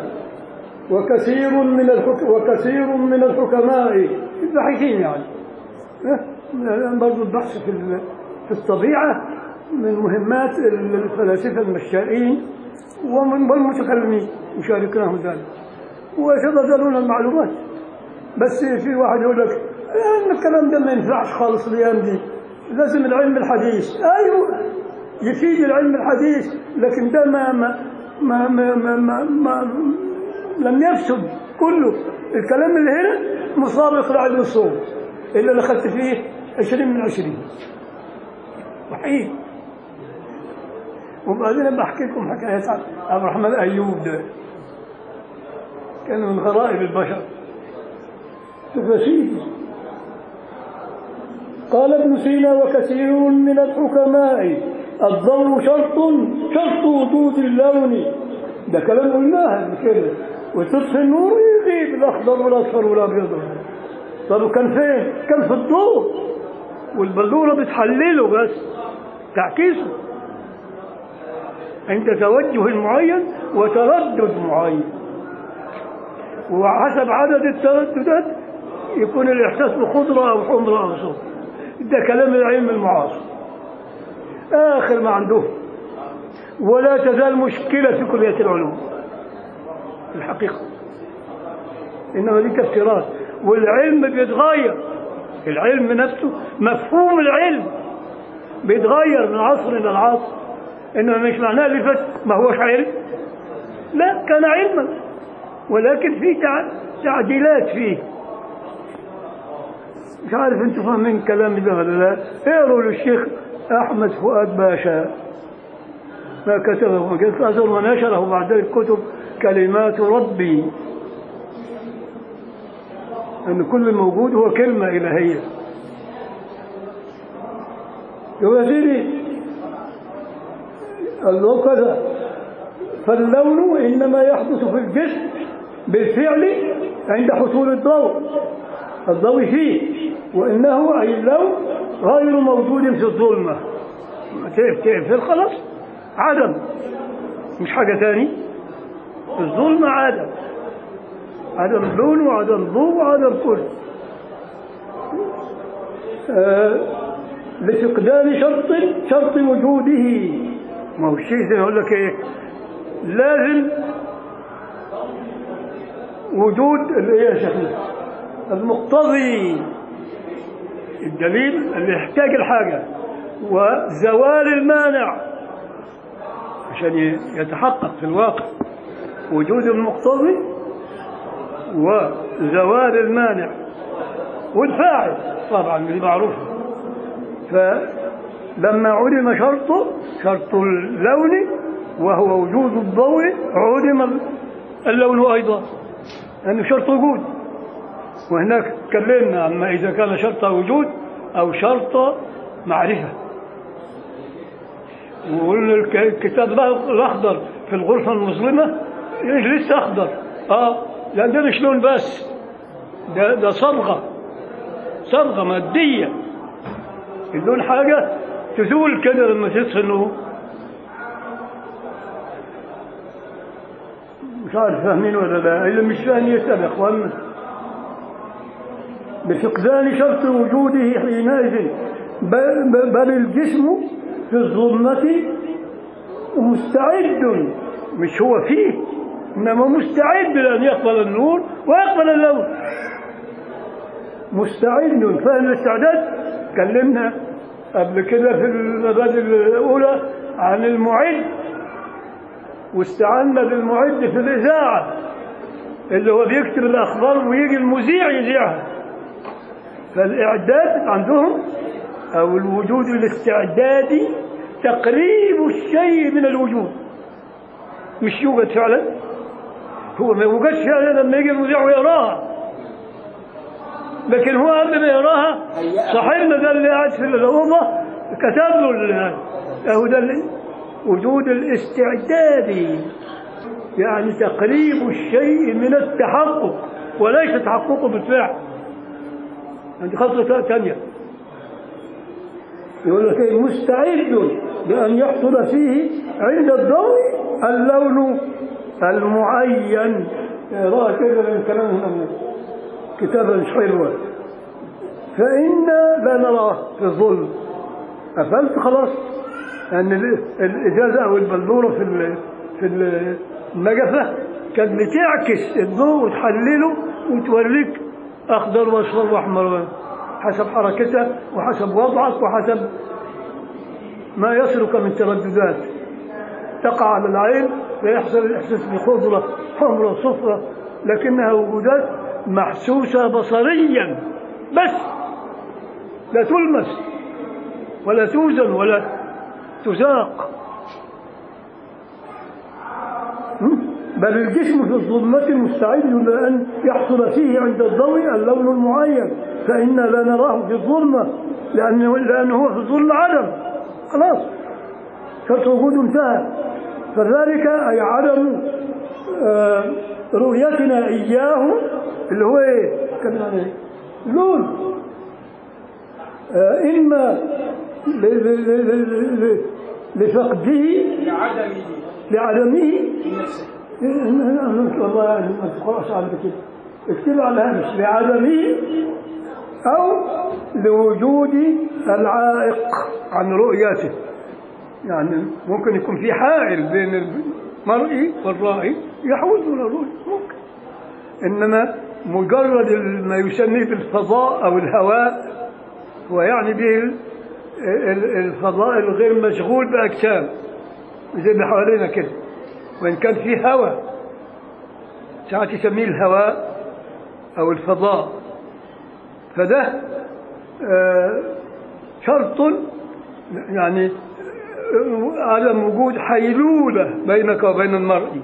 وكثير من الحك... وكثير من الحكماء الباحثين يعني برضو البحث في ال- في الطبيعة من مهمات الفلاسفة المشائين ومن والمتكلمين يشاركناهم ذلك ويتبادلون المعلومات بس في واحد يقول لك "آه، الكلام ده ما ينفعش خالص الايام دي لازم العلم الحديث ايوه يفيد العلم الحديث لكن ده ما ما ما ما, ما, ما, ما لم يفسد كله الكلام اللي هنا مسابق لعلم الصوت اللي انا اخذت فيه 20 من 20 وحيد وبعدين أبقى احكي لكم حكايه عبد الرحمن ايوب ده كان من غرائب البشر شوف يا سيدي قال ابن سينا وكثير من الحكماء الضوء شرط شرط وجود اللون ده كلام قلناها قبل كده وتطفي النور يغيب الاخضر والاصفر والابيض طب كان فين؟ كان في الضوء والبلوره بتحلله بس تعكيسه عند توجه معين وتردد معين وحسب عدد الترددات يكون الإحساس بخضرة أو حمرة أو صوت ده كلام العلم المعاصر آخر ما عندهم ولا تزال مشكلة في كلية العلوم الحقيقة إنما دي تفسيرات والعلم بيتغير العلم نفسه مفهوم العلم بيتغير من عصر إلى العصر إنما مش معناه اللي فات ما هوش علم لا كان علما ولكن في تع- تعديلات فيه مش عارف انتوا فاهمين كلامي ده ولا لا اقروا للشيخ احمد فؤاد باشا ما كتبه وجدت اثر ونشره بعد ذلك كتب كلمات ربي ان كل الموجود هو كلمه الهيه يبقى سيدي الله كذا فاللون انما يحدث في الجسم بالفعل عند حصول الضوء الضوء فيه وانه اي اللون غير موجود في الظلمه تقف تقفل خلاص عدم مش حاجه ثاني الظلمه عدم عدم لون وعدم ضوء وعدم كل آه لفقدان شرط شرط وجوده ما هو الشيء زي ما اقول لك ايه لازم وجود اللي هي يا شيخنا المقتضي الدليل اللي يحتاج الحاجة وزوال المانع عشان يتحقق في الواقع وجود المقتضي وزوال المانع والفاعل طبعا دي معروفة فلما علم شرطه شرط اللون وهو وجود الضوء علم اللون أيضا لأنه شرط وجود وهناك تكلمنا عما إذا كان شرط وجود أو شرط معرفة وقلنا الك- الكتاب الأخضر في الغرفة المظلمة إيش لسه أخضر آه لأن ده مش لون بس ده ده صبغة صبغة مادية اللون حاجة تزول كده لما تطفي النور مش عارف فاهمين ولا لا اللي مش فاهم يسأل يا اخوانا بفقدان شرط وجوده حينئذ بل, بل- بل الجسم في الظلمة مستعد مش هو فيه إنما مستعد لأن يقبل النور ويقبل اللون مستعد فاهم الاستعداد تكلمنا قبل كده في المبادئ الأولى عن المعد واستعنا بالمعد في الإذاعة اللي هو بيكتب الأخبار ويجي المذيع يذيعها فالإعداد عندهم أو الوجود الاستعدادي تقريب الشيء من الوجود مش يوجد فعلا هو ما يوجدش فعلا لما يجي المذيع ويراها لكن هو قبل ما يراها صاحبنا ده اللي قاعد في الأوضة كتب له ال- أهو ده ال- وجود الاستعداد يعني تقريب الشيء من التحقق وليس تحققه بالفعل عندي خطوة ثانية يقول لك إيه؟ مستعد بأن يحصل فيه عند الضوء اللون المعين اقرأها كده من كلامهم كتابة مش حلوة فإنا لا نراه في الظلم قفلت خلاص أن ال- الإزازة أو البلورة في ال- في ال- النجفة كانت بتعكس الضوء وتحلله وتوريك أخضر وأصفر وأحمر حسب حركتها وحسب وضعك وحسب ما يصلك من ترددات تقع على العين فيحصل الإحساس بخضرة حمرة صفرة لكنها وجودات محسوسة بصريا بس لا تلمس ولا توزن ولا تذاق بل الجسم في الظلمة مستعد لأن يحصل فيه عند الضوء اللون المعين فإنا لا نراه في الظلمة لأنه, لأنه هو في الظلم عدم خلاص شرط وجوده انتهى فذلك أي عدم آه، رؤيتنا إياه اللي هو إيه؟ كان يعني إيه؟ لون آه، إما ل- ل- ل- ل- ل- لفقده لعدمه لعدمه في نفسه والله يعني ما تقرأش على كده اكتب على هامش لعدمه أو لوجود العائق عن رؤيته يعني ممكن يكون في حائل بين المرئي والرائي يحول إلى الرؤية ممكن إنما مجرد ما يسميه بالفضاء أو الهواء هو يعني به ال- ال- الفضاء الغير مشغول بأجسام زي اللي حوالينا كده وإن كان في هواء ساعات يسميه الهواء أو الفضاء فده آه، شرط يعني آه، عدم وجود حيلولة بينك وبين المرء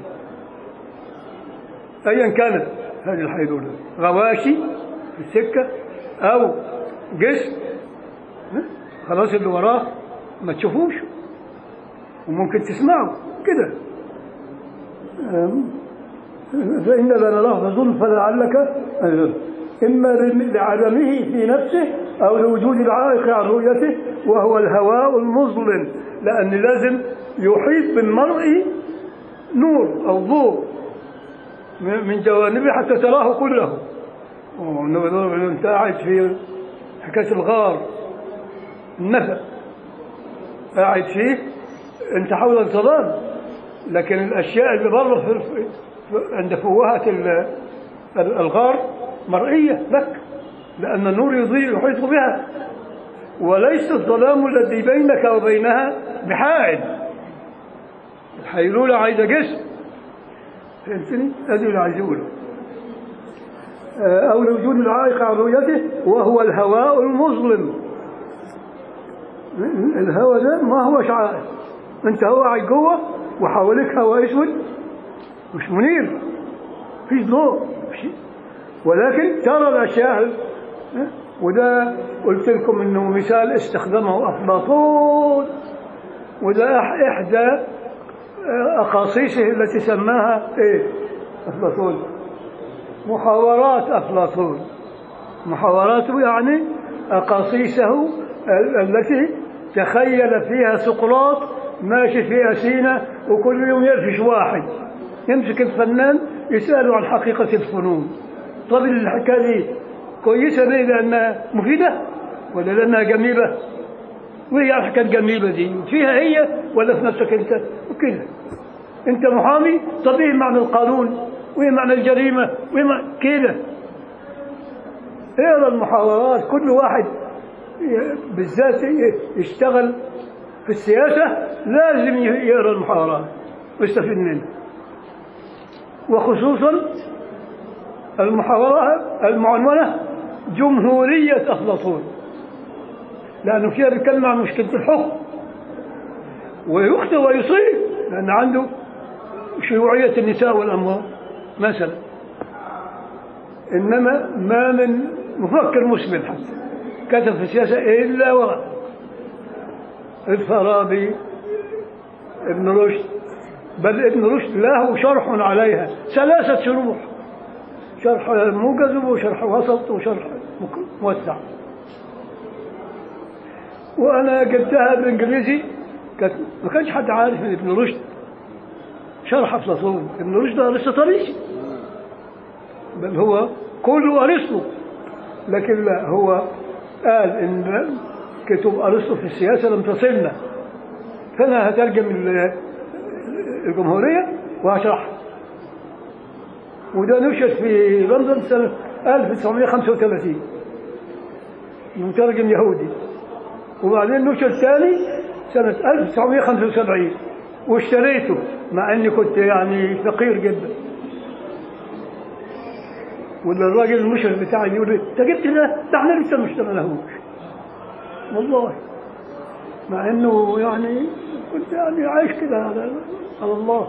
أيا كانت هذه الحيلولة غواشي في السكة أو جسم خلاص اللي وراه ما تشوفوش وممكن تسمعه كده أم، فإن لا نراه فظلم فلعلك أجل. إما لعدمه في نفسه أو لوجود العائق عن رؤيته وهو الهواء المظلم لأن لازم يحيط بالمرء نور أو ضوء من من جوانبه حتى تراه كله وإنه أنت قاعد في حكاية الغار النفق قاعد فيه انت حول الظلام لكن الاشياء اللي بره في في- عند فوهة ال- ال- الغار مرئية لك لأن النور يضيء يحيط بها وليس الظلام الذي بينك وبينها بحائل الحيلولة عايزة جسم فهمتني؟ هذه اللي عايز يقوله آه، أو لوجود العائق عن رؤيته وهو الهواء المظلم الهواء ده ما هو عائق انت هو قاعد جوه وحواليك هواء اسود مش منير فيش ضوء مفيش- ولكن ترى الاشياء ها؟ وده قلت لكم انه مثال استخدمه افلاطون وده أح- احدى اقاصيصه التي سماها ايه افلاطون محاورات افلاطون محاوراته يعني أقاصيصه ال- التي تخيل فيها سقراط ماشي في أسينة وكل يوم يقفش واحد يمسك الفنان يسأله عن حقيقة الفنون طب الحكاية دي كويسة ليه لأنها مفيدة ولا لأنها جميلة وهي الحكاية الجميلة دي فيها هي ولا في نفسك أنت وكده أنت محامي طب إيه معنى القانون وإيه معنى الجريمة وإيه معنى كده اقرا المحاورات كل واحد ي- بالذات ي- يشتغل في السياسة لازم ي- يقرا المحاورات ويستفيد منها وخصوصا المحاورة المعنونة جمهورية أفلاطون لأنه فيها بيتكلم عن مشكلة الحكم ويخطئ ويصيب لأن عنده شيوعية النساء والأموال مثلا إنما ما من مفكر مسلم حتى كتب في السياسة إلا وراء الفارابي ابن رشد بل ابن رشد له شرح عليها ثلاثة شروح شرح موجز وشرح وسط وشرح مك- موسع وأنا جبتها بالإنجليزي كانت ما كانش حد عارف من ابن رشد شرح أفلاطون ابن رشد أرسطاليسي بل هو كله أرسطو لكن لا هو قال إن كتب أرسطو في السياسة لم تصلنا فأنا هترجم ال- الجمهورية وهشرحها وده نشر في لندن سنة 1935 مترجم يهودي وبعدين نشر ثاني سنة 1975 واشتريته مع اني كنت يعني فقير جدا والراجل المشرف بتاعي يقول لي انت جبت ده ده احنا لسه ما اشتريناهوش والله مع انه يعني كنت يعني عايش كده على على الله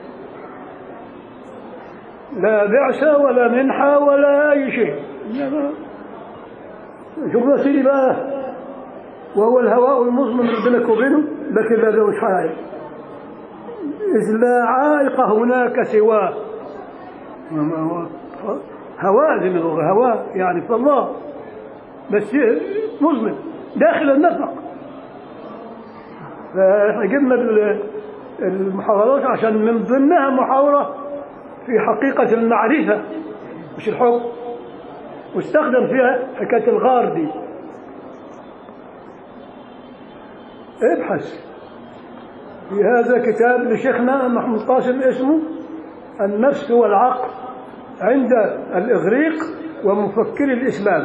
لا بعثة ولا منحة ولا أي شيء إنما شوف يا سيدي بقى وهو الهواء المظلم اللي بينك وبينه لكن لا ذوي حائل إذ لا عائق هناك سواه ما هو هواء زي ما بيقولوا، هواء يعني في الله بس مظلم داخل النفق فاحنا جبنا ال- المحاورات عشان من ضمنها محاورة في حقيقة المعرفة مش الحكم واستخدم فيها حكاية الغار دي ابحث في هذا كتاب لشيخنا محمود قاسم اسمه النفس والعقل عند الإغريق ومفكر الإسلام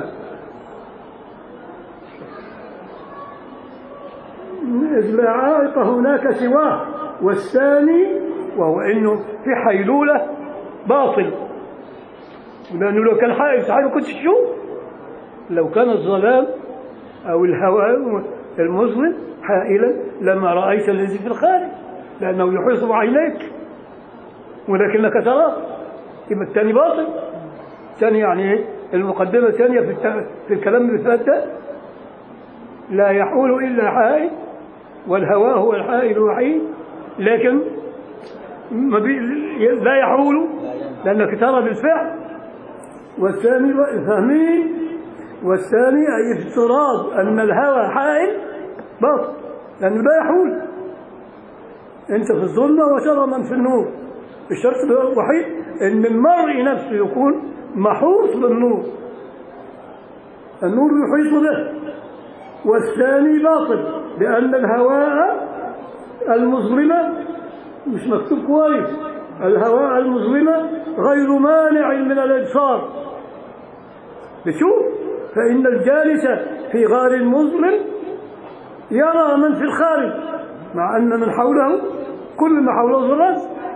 إذ لا عائق هناك سواه والثاني وهو انه في حيلوله باطل لانه لو كان حائل تعالى ما كنتش تشوف لو كان الظلام او الهواء المظلم حائلا لما رايت الذي في الخارج لانه يحيط بعينيك ولكنك تراه يبقى الثاني باطل الثاني يعني ايه المقدمه الثانيه في, الت- في الكلام اللي فات ده لا يحول الا حائل والهواء هو الحائل الوحيد لكن ما بي لا يحول لأنك ترى بالفعل والثاني فاهمين والثاني أي افتراض أن الهوى حائل باطل لأنه لا يحول أنت في الظلمة وترى من في النور الشرط الوحيد أن المرء نفسه يكون محوط بالنور النور يحيط به والثاني باطل لأن الهواء المظلمة مش مكتوب كويس الهواء المظلمة غير مانع من الإبصار بشوف فإن الجالس في غار مظلم يرى من في الخارج مع أن من حوله كل ما حوله ظلام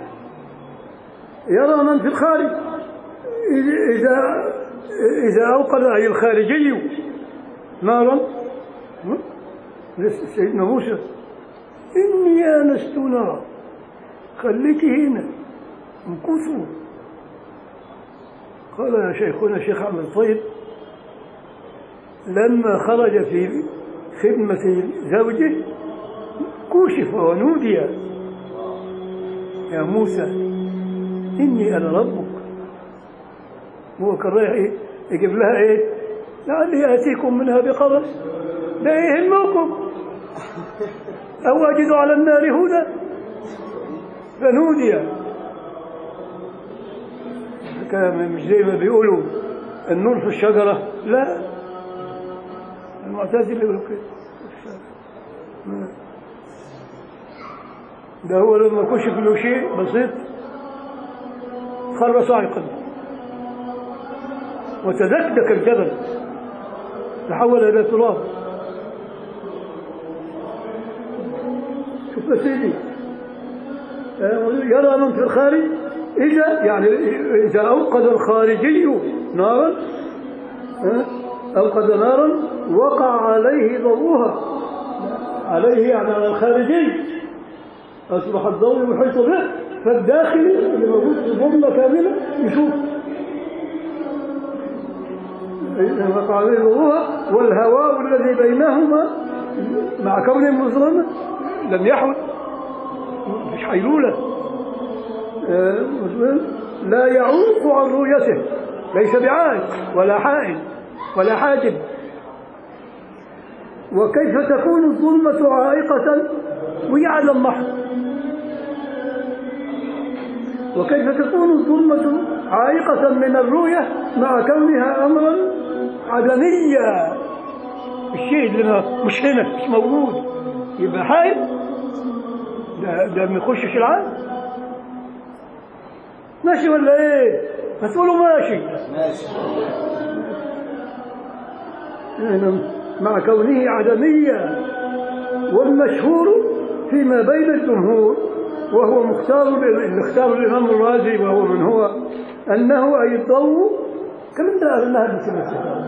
يرى من في الخارج إذا إذا إذا أوقد أي الخارجي نارا سيدنا موسى إني آنست نارا خليك هنا امكثوا قال يا شيخنا الشيخ عبد الطيب لما خرج في خدمة زوجه كشف ونودي يا موسى إني أنا ربك هو كان رايح إيه يجيب لها إيه لعلي آتيكم منها بقبس لا يهمكم أو أجد على النار هدى فنودي كان مش زي ما بيقولوا النور في الشجرة لا المعتزلة اللي يقولوا كده ده هو لما كشف له شيء بسيط خر صاعقا وتدكدك الجبل تحول إلى تراب شوف يا سيدي يرى من في الخارج إذا يعني إذا أوقد الخارجي نارا أوقد نارا وقع عليه ضوءها عليه يعني على الخارجي أصبح الضوء يحيط به فالداخلي اللي موجود في ظلمة كاملة يشوف وقع عليه ضوءها والهواء الذي بينهما مع كونه مظلما لم يحول مش حيلولة آه، لا يعوق عن رؤيته ليس بعائق ولا حائل ولا حاجب وكيف تكون الظلمة عائقة ويعلم محض وكيف تكون الظلمة عائقة من الرؤية مع كونها أمرا عدميا الشيء اللي ما- مش هنا مش موجود يبقى حي ده ده ما يخشش العالم ماشي ولا ايه؟ هتقولوا ماشي ماشي يعني مع كونه عدميا والمشهور فيما بين الجمهور وهو مختار اللي اختاره الإمام الرازي وهو من هو أنه أي الضوء كم ده قلناها بسنة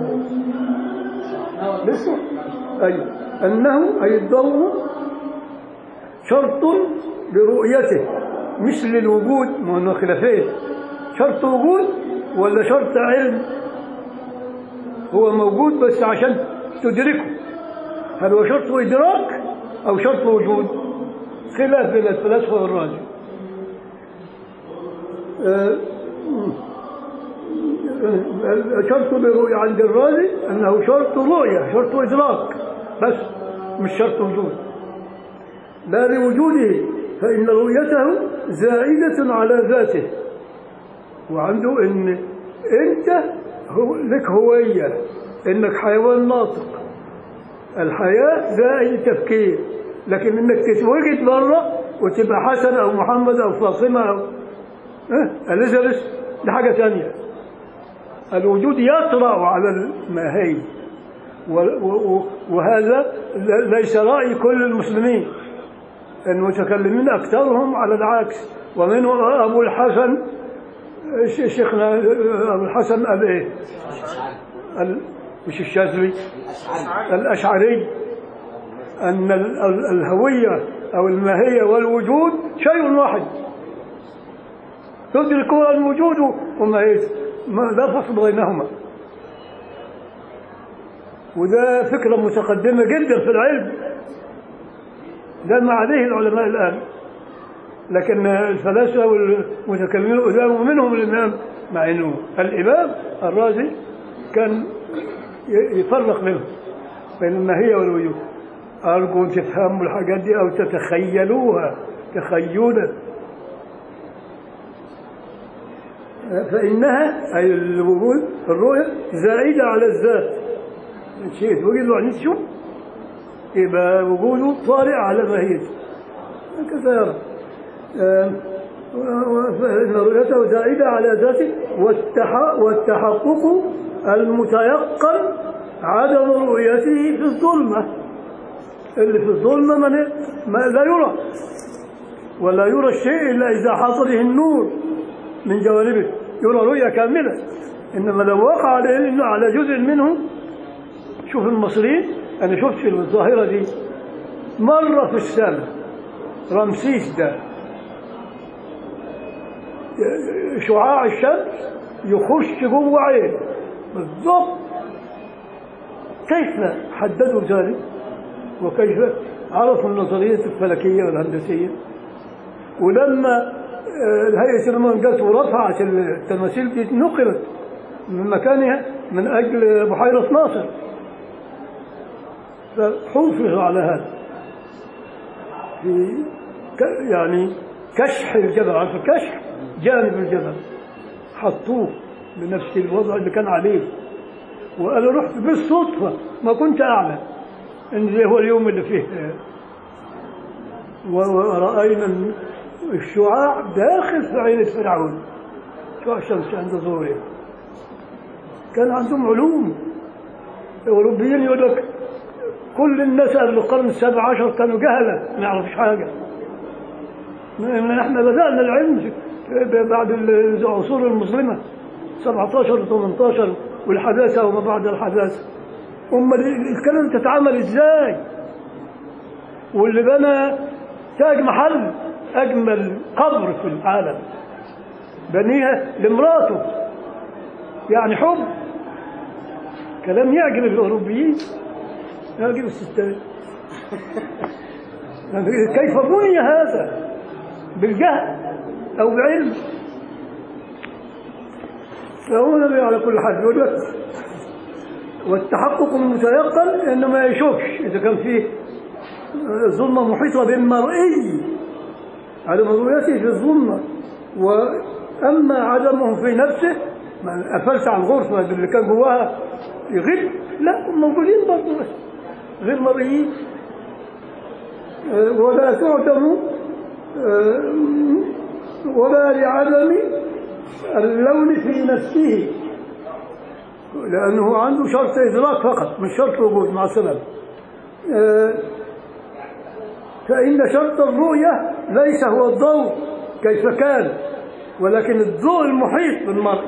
لسه أي أنه أي الضوء شرط لرؤيته مش للوجود ما هو خلافين شرط وجود ولا شرط علم هو موجود بس عشان تدركه هل هو شرط إدراك أو شرط وجود خلاف بين الفلاسفة والراجل آه، آه، شرط الرؤية عند الرازي أنه شرط رؤية شرط إدراك بس مش شرط وجود لا لوجوده فإن رؤيته زائدة على ذاته وعنده إن أنت هو لك هوية إنك حيوان ناطق الحياة زائد التفكير لكن إنك تتوجد بره وتبقى حسن أو محمد أو فاطمة أو أه؟ إليزابيث دي حاجة تانية الوجود يطرأ على الماهي و- و- وهذا ل- ليس رأي كل المسلمين المتكلمين أكثرهم على العكس ومنهم أبو الحسن ش- شيخنا أبو الحسن قال إيه؟ ال- مش الشاذلي الأشعري الأشعري أن ال- ال- الهوية أو الماهية والوجود شيء واحد تدرك الوجود وماهية ما لا فصل بينهما وده فكرة متقدمة جدا في العلم ده ما عليه العلماء الآن لكن الفلاسفة والمتكلمين القدام ومنهم الإمام مع أنه الإمام الرازي كان ي- يفرق بينهم بين الماهية والوجود أرجو أن تفهموا الحاجات دي أو تتخيلوها تخيلا فإنها أي الوجود الرؤية زائدة على الذات شيء توجد له عن تشوف يبقى وجوده طارئ على ماهيته هكذا يرى آم، و- و- فإن رؤيته زائدة على ذاته والتح- والتحقق المتيقن عدم رؤيته في الظلمة اللي في الظلمة ما ن- ما لا يرى ولا يرى الشيء إلا إذا حاط به النور من جوانبه يرى رؤية كاملة إنما لو وقع على على جزء منه شوف المصريين أنا شفت في الظاهرة دي مرة في السنة رمسيس ده شعاع الشمس يخش جوه عين بالضبط كيف حددوا ذلك وكيف عرفوا النظرية الفلكية والهندسية ولما آه، الهيئة الأمم جت ورفعت التماثيل دي نقلت من مكانها من أجل بحيرة ناصر فحوفظ على هذا في ك- يعني كشح الجبل عارف الكشح جانب الجبل حطوه بنفس الوضع اللي كان عليه وانا رحت بالصدفه ما كنت اعلم ان ده هو اليوم اللي فيه و- ورأينا ال- الشعاع داخل في عين فرعون شعاع الشمس عند ظهورها كان عندهم علوم الأوروبيين يقول لك كل الناس قبل القرن السابع عشر كانوا جهلة ما يعرفوش حاجة من احنا بدأنا العلم في- بعد العصور المسلمة 17 و 18 والحداثة وما بعد الحداثة أما الكلام تتعامل ازاي واللي بنى تاج محل أجمل قبر في العالم بنيها لمراته يعني حب كلام يعجب الأوروبيين يعجب الستات كيف بني هذا بالجهل أو بعلم فهو نبي على كل حال يقول لك والتحقق المتيقن انه ما يشوفش اذا كان فيه ظلمه محيطه بالمرئي عدم رؤيته في الظلمه واما عدمه في نفسه ما قفلت على الغرفه اللي كان جواها يغيب لا هم موجودين برضه بس غير مرئيين آه، ولا تعدم آه، ولا لعدم اللون في نفسه لأنه عنده شرط إدراك فقط مش شرط وجود مع السبب آه، فإن شرط الرؤية ليس هو الضوء كيف كان ولكن الضوء المحيط بالمرء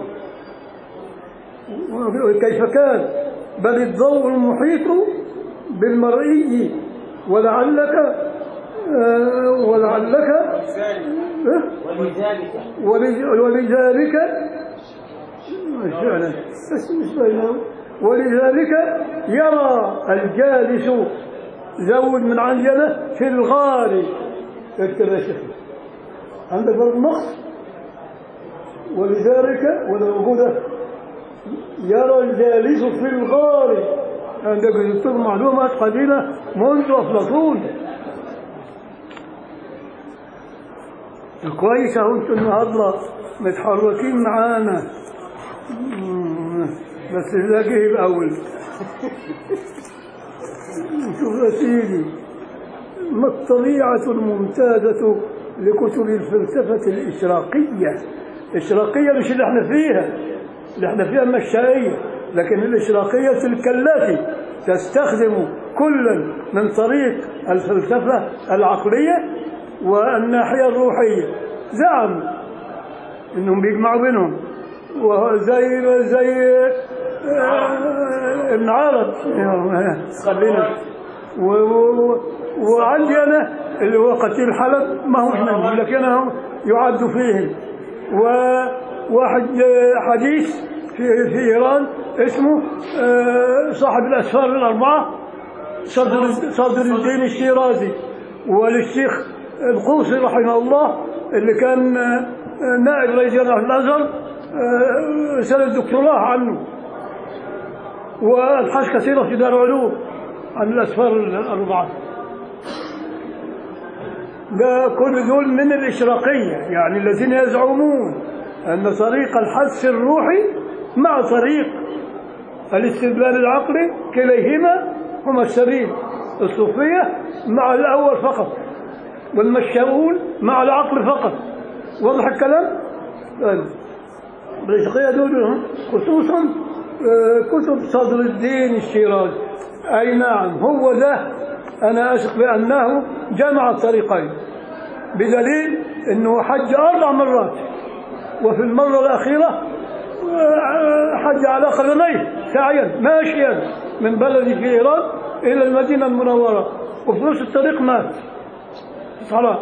كيف كان بل الضوء المحيط بالمرئي ولعلك آه، ولعلك آه، ولذلك ولج- ولذلك فعلا بس مش بينهم ولذلك يرى الجالس زود من عندنا في الغار اكتب يا شيخ عندك برضه نقص ولذلك ولا موجودة يرى الجالس في الغار عندك دكتور معلومات قديمة منذ أفلاطون كويس اهو انتوا النهارده متحركين معانا مم، بس نلاقيه الاول شوف يا سيدي ما الطبيعة الممتازة لكتب الفلسفة الإشراقية الإشراقية مش اللي احنا فيها اللي احنا فيها مشائية لكن الإشراقية تلك التي تستخدم كلا من طريق الفلسفة العقلية والناحية الروحية زعم انهم بيجمعوا بينهم وزي زي آه، ابن عرب خلينا و- و- وعندي انا اللي هو قتيل حلب ما هوش منهم لكنه يعد فيهم وواحد آه، حديث في في ايران اسمه آه، صاحب الاسفار الاربعه صدر صدر الدين الشيرازي وللشيخ القوسي رحمه الله اللي كان آه، نائب رئيس جامعة الأزهر آه، سنة دكتوراه عنه وأبحاث كثيرة في دار العلوم عن الأسفار الأربعة ده كل دول من الإشراقية يعني الذين يزعمون أن طريق الحث الروحي مع طريق الاستدلال العقلي كليهما هما السبيل الصوفية مع الأول فقط والمشاؤون مع العقل فقط واضح الكلام؟ طيب. الإشقية دول خصوصا آه، كتب صدر الدين الشيرازي أي نعم هو ده أنا أثق بأنه جمع الطريقين بدليل أنه حج أربع مرات وفي المرة الأخيرة آه، حج على قدميه ساعيا ماشيا من بلدي في إيران إلى المدينة المنورة وفي نص الطريق مات صلاة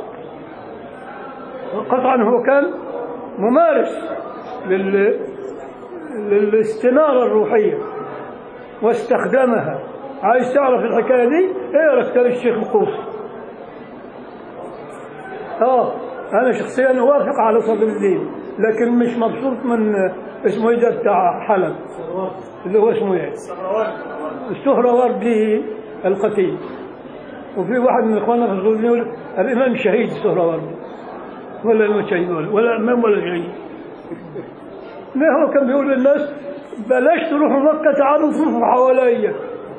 قطعا هو كان ممارس لل... للاستنارة الروحية واستخدمها عايز تعرف الحكاية دي اقرا كتاب الشيخ القوسي اه انا شخصيا اوافق على صدر الدين لكن مش مبسوط من اسمه ايه ده بتاع حلب اللي هو اسمه ايه السهروردي القتيل وفي واحد من اخواننا في السعوديه يقول الامام شهيد السهروردي ولا الامام شهيد ولا, ولا امام ولا شهيد لا هو كان بيقول للناس بلاش تروحوا مكه تعالوا طوفوا حواليا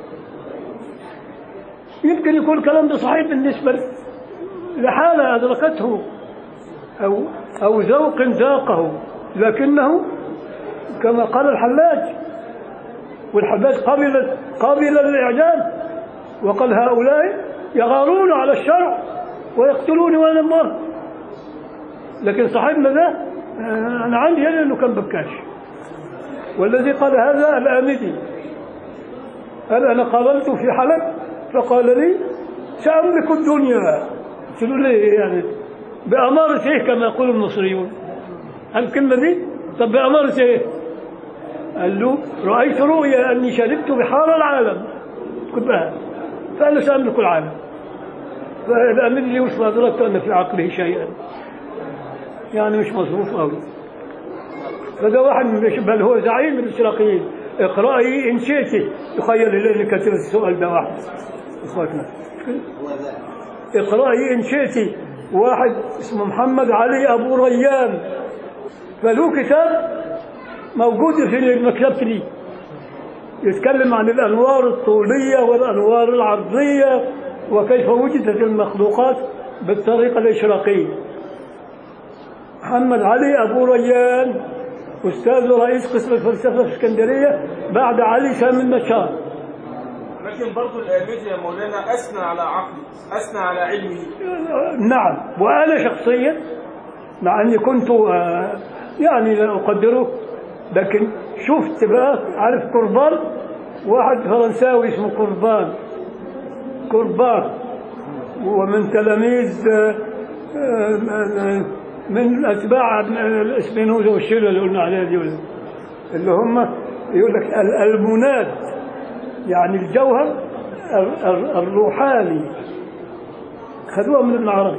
يمكن يكون الكلام ده صحيح بالنسبه لحاله ادركته او او ذوق ذاقه لكنه كما قال الحلاج والحلاج قبل قبل الاعدام وقال هؤلاء يغارون على الشرع ويقتلوني وانا النار لكن صاحبنا ده آه، انا عندي هنا انه كان بكاش والذي قال هذا الآمدي قال انا قابلته في حلب فقال لي سأملك الدنيا قلت له ليه يعني بأمارة ايه كما يقول المصريون الكلمة دي طب بأمارة ايه قال له رأيت رؤيا أني شربت بحار العالم كلها فقال له سأملك العالم فالأمير لي وصل أدركت أن في عقله شيئا يعني مش مصروف قوي فده واحد من بل هو زعيم من الاشراقيين اقرأي إن شئت تخيل اللي كتب السؤال ده واحد إخواتنا اقرأي إن شئت واحد اسمه محمد علي أبو ريان فله كتاب موجود في مكتبتي لي يتكلم عن الأنوار الطولية والأنوار العرضية وكيف وجدت المخلوقات بالطريقة الإشراقية محمد علي أبو ريان أستاذ ورئيس قسم الفلسفة في اسكندرية بعد علي سامي النشار لكن برضو الآمدي يا مولانا أثنى على عقلي أثنى على علمه نعم وأنا شخصيا مع أني كنت آه، يعني لا أقدره لكن شفت بقى عارف قربان واحد فرنساوي اسمه قربان قربان ومن تلاميذ آه، آه، من أتباع سبينوزا والشلة اللي قلنا عليها دي اللي هم يقول لك ال- المناد يعني الجوهر ال- ال- الروحاني خذوها من ابن عربي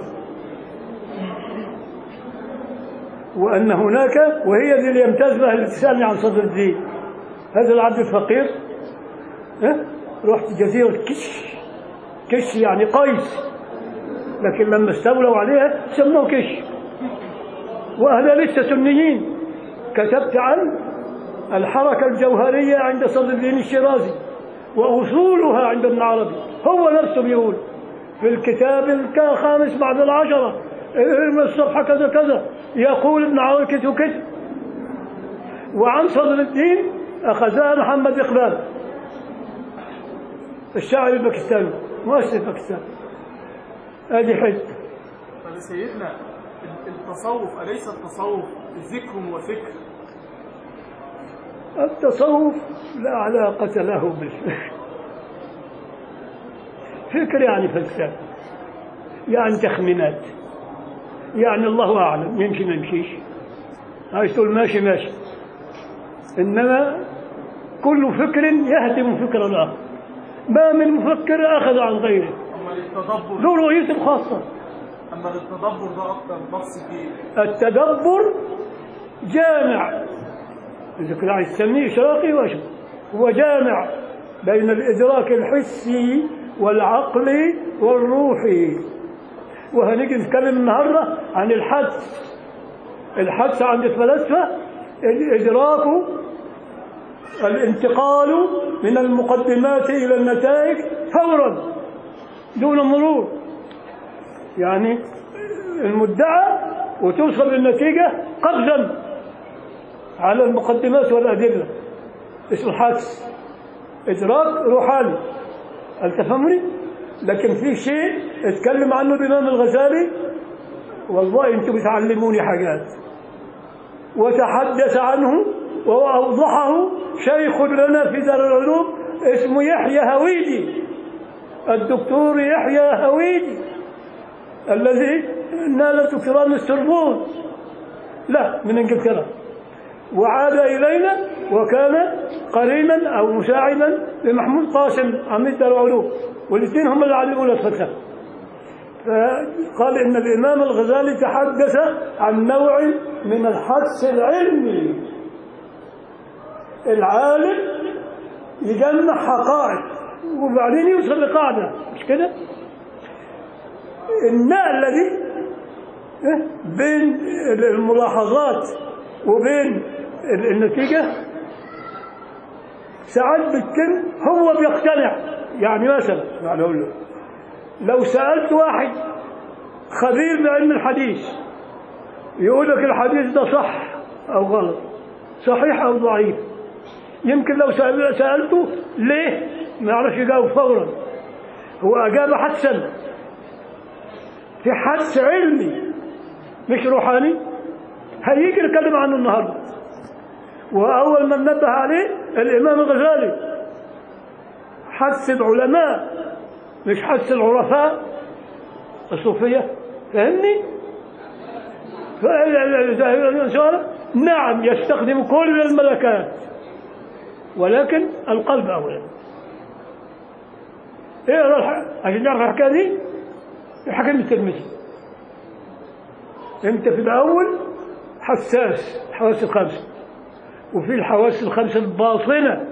وأن هناك وهي دي اللي يمتاز بها الابتسامي عن صدر الدين هذا العبد الفقير ها؟ رحت جزيرة كش كش يعني قيس لكن لما استولوا عليها سموه كش وأهلها لسه سنيين كتبت عن الحركة الجوهرية عند صدر الدين الشيرازي وأصولها عند ابن عربي هو نفسه بيقول في الكتاب الخامس بعد العشرة إيه الصفحة كذا كذا يقول ابن عربي كتب كتب وعن صدر الدين أخذها محمد إقبال الشاعر الباكستاني مؤسس باكستان هذه حته طب سيدنا التصوف أليس التصوف ذكر وفكر التصوف لا علاقة له بالفكر فكر يعني فلسفة يعني تخمينات يعني الله أعلم يمشي ما يمشيش عايز تقول ماشي ماشي إنما كل فكر يهدم فكر الآخر ما من مفكر أخذ عن غيره أما للتدبر له رؤيته الخاصة أما للتدبر ده أكتر بحث فيه التدبر جامع إذا كنت عايز تسميه إشراقي وأشبه هو جامع بين الإدراك الحسي والعقلي والروحي وهنيجي نتكلم النهارده عن الحدس الحدس عند الفلاسفة الإدراك الانتقال من المقدمات إلى النتائج فورا دون مرور يعني المدعى وتوصل للنتيجة قفزا على المقدمات والأدلة اسمه الحدس إدراك روحاني هل تفهمني؟ لكن في شيء اتكلم عنه الإمام الغزالي والله أنتم بتعلموني حاجات وتحدث عنه وأوضحه شيخ لنا في دار العلوم اسمه يحيى هويدي الدكتور يحيى هويدي الذي نال دكتوراه من السربون لا من انجلترا وعاد الينا وكان قرينا او مساعدا لمحمود قاسم عميد دار العلوم والاثنين هم اللي علمونا الفلسفه فقال ان الامام الغزالي تحدث عن نوع من الحدس العلمي العالم يجمع حقائق وبعدين يوصل لقاعده مش كده؟ النقله دي إيه؟ بين الملاحظات وبين النتيجه ساعات بتتم هو بيقتنع يعني مثلا يعني اقول له لو سالت واحد خبير بعلم الحديث يقول لك الحديث ده صح او غلط صحيح او ضعيف يمكن لو سأل- سالته ليه ما يعرفش يجاوب فورا هو اجاب حدسا في حدس علمي مش روحاني هيجي نتكلم عنه النهارده واول من نبه عليه الامام الغزالي حدس العلماء مش حدس العرفاء الصوفيه فاهمني؟ فالإنسان نعم يستخدم كل الملكات ولكن القلب أولا اقرا الح- عشان نعرف الحكايه دي حكم الترمذي انت في الاول حساس الحواس الخمسه وفي الحواس الخمسه الباطنه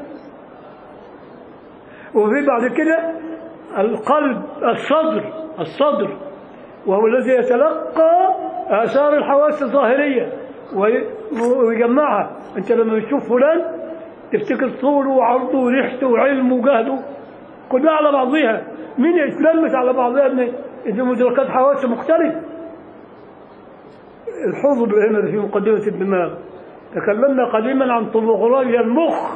وفي بعد كده القلب الصدر الصدر وهو الذي يتلقى آثار الحواس الظاهرية وي- ويجمعها أنت لما بتشوف فلان تفتكر طوله وعرضه وريحته وعلمه وجهده كلها على بعضها مين يتلمس على بعضها ان إن مدركات حواس مختلفة الحضر هنا في مقدمة الدماغ تكلمنا قديما عن طبوغرافيا المخ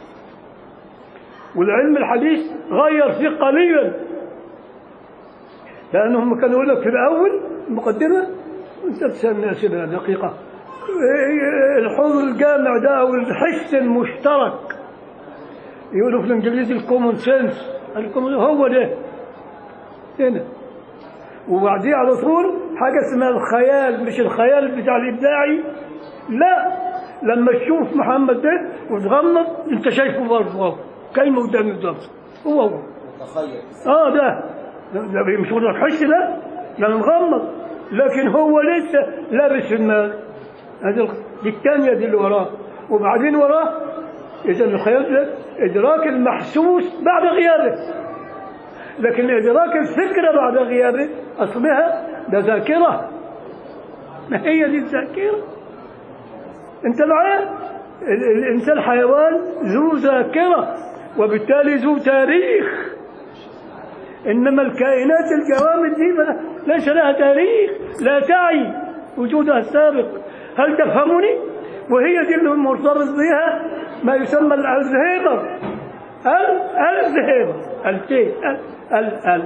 والعلم الحديث غير فيه قليلا لأنهم كانوا يقول لك في الأول المقدمة أنت تسألني أسئلة دقيقة الحوض الجامع ده أو الحس المشترك يقولوا في الإنجليزي الكومون سنس هو ده هنا وبعديه على طول حاجة اسمها الخيال مش الخيال بتاع الإبداعي لا لما تشوف محمد ده وتغمض انت شايفه برضه اهو كلمة قدام بالظبط هو هو متخيل اه ده ده مش هو الحس ده ده مغمض لكن هو لسه لابس في دماغ هذه الق- دي الثانية دي اللي وراه وبعدين وراه إذا الخيال ده إدراك المحسوس بعد غيابه لكن إدراك الفكرة بعد غيابه أصلها ده ذاكرة ما هي دي الذاكرة أنت معايا ال- الإنسان حيوان ذو ذاكرة وبالتالي ذو تاريخ إنما الكائنات الجوامد دي ما- ليس لها تاريخ لا تعي وجودها السابق هل تفهمني؟ وهي دي اللي مرتبط بها ما يسمى الألزهيمر ال الزهيمر التي ال ال ال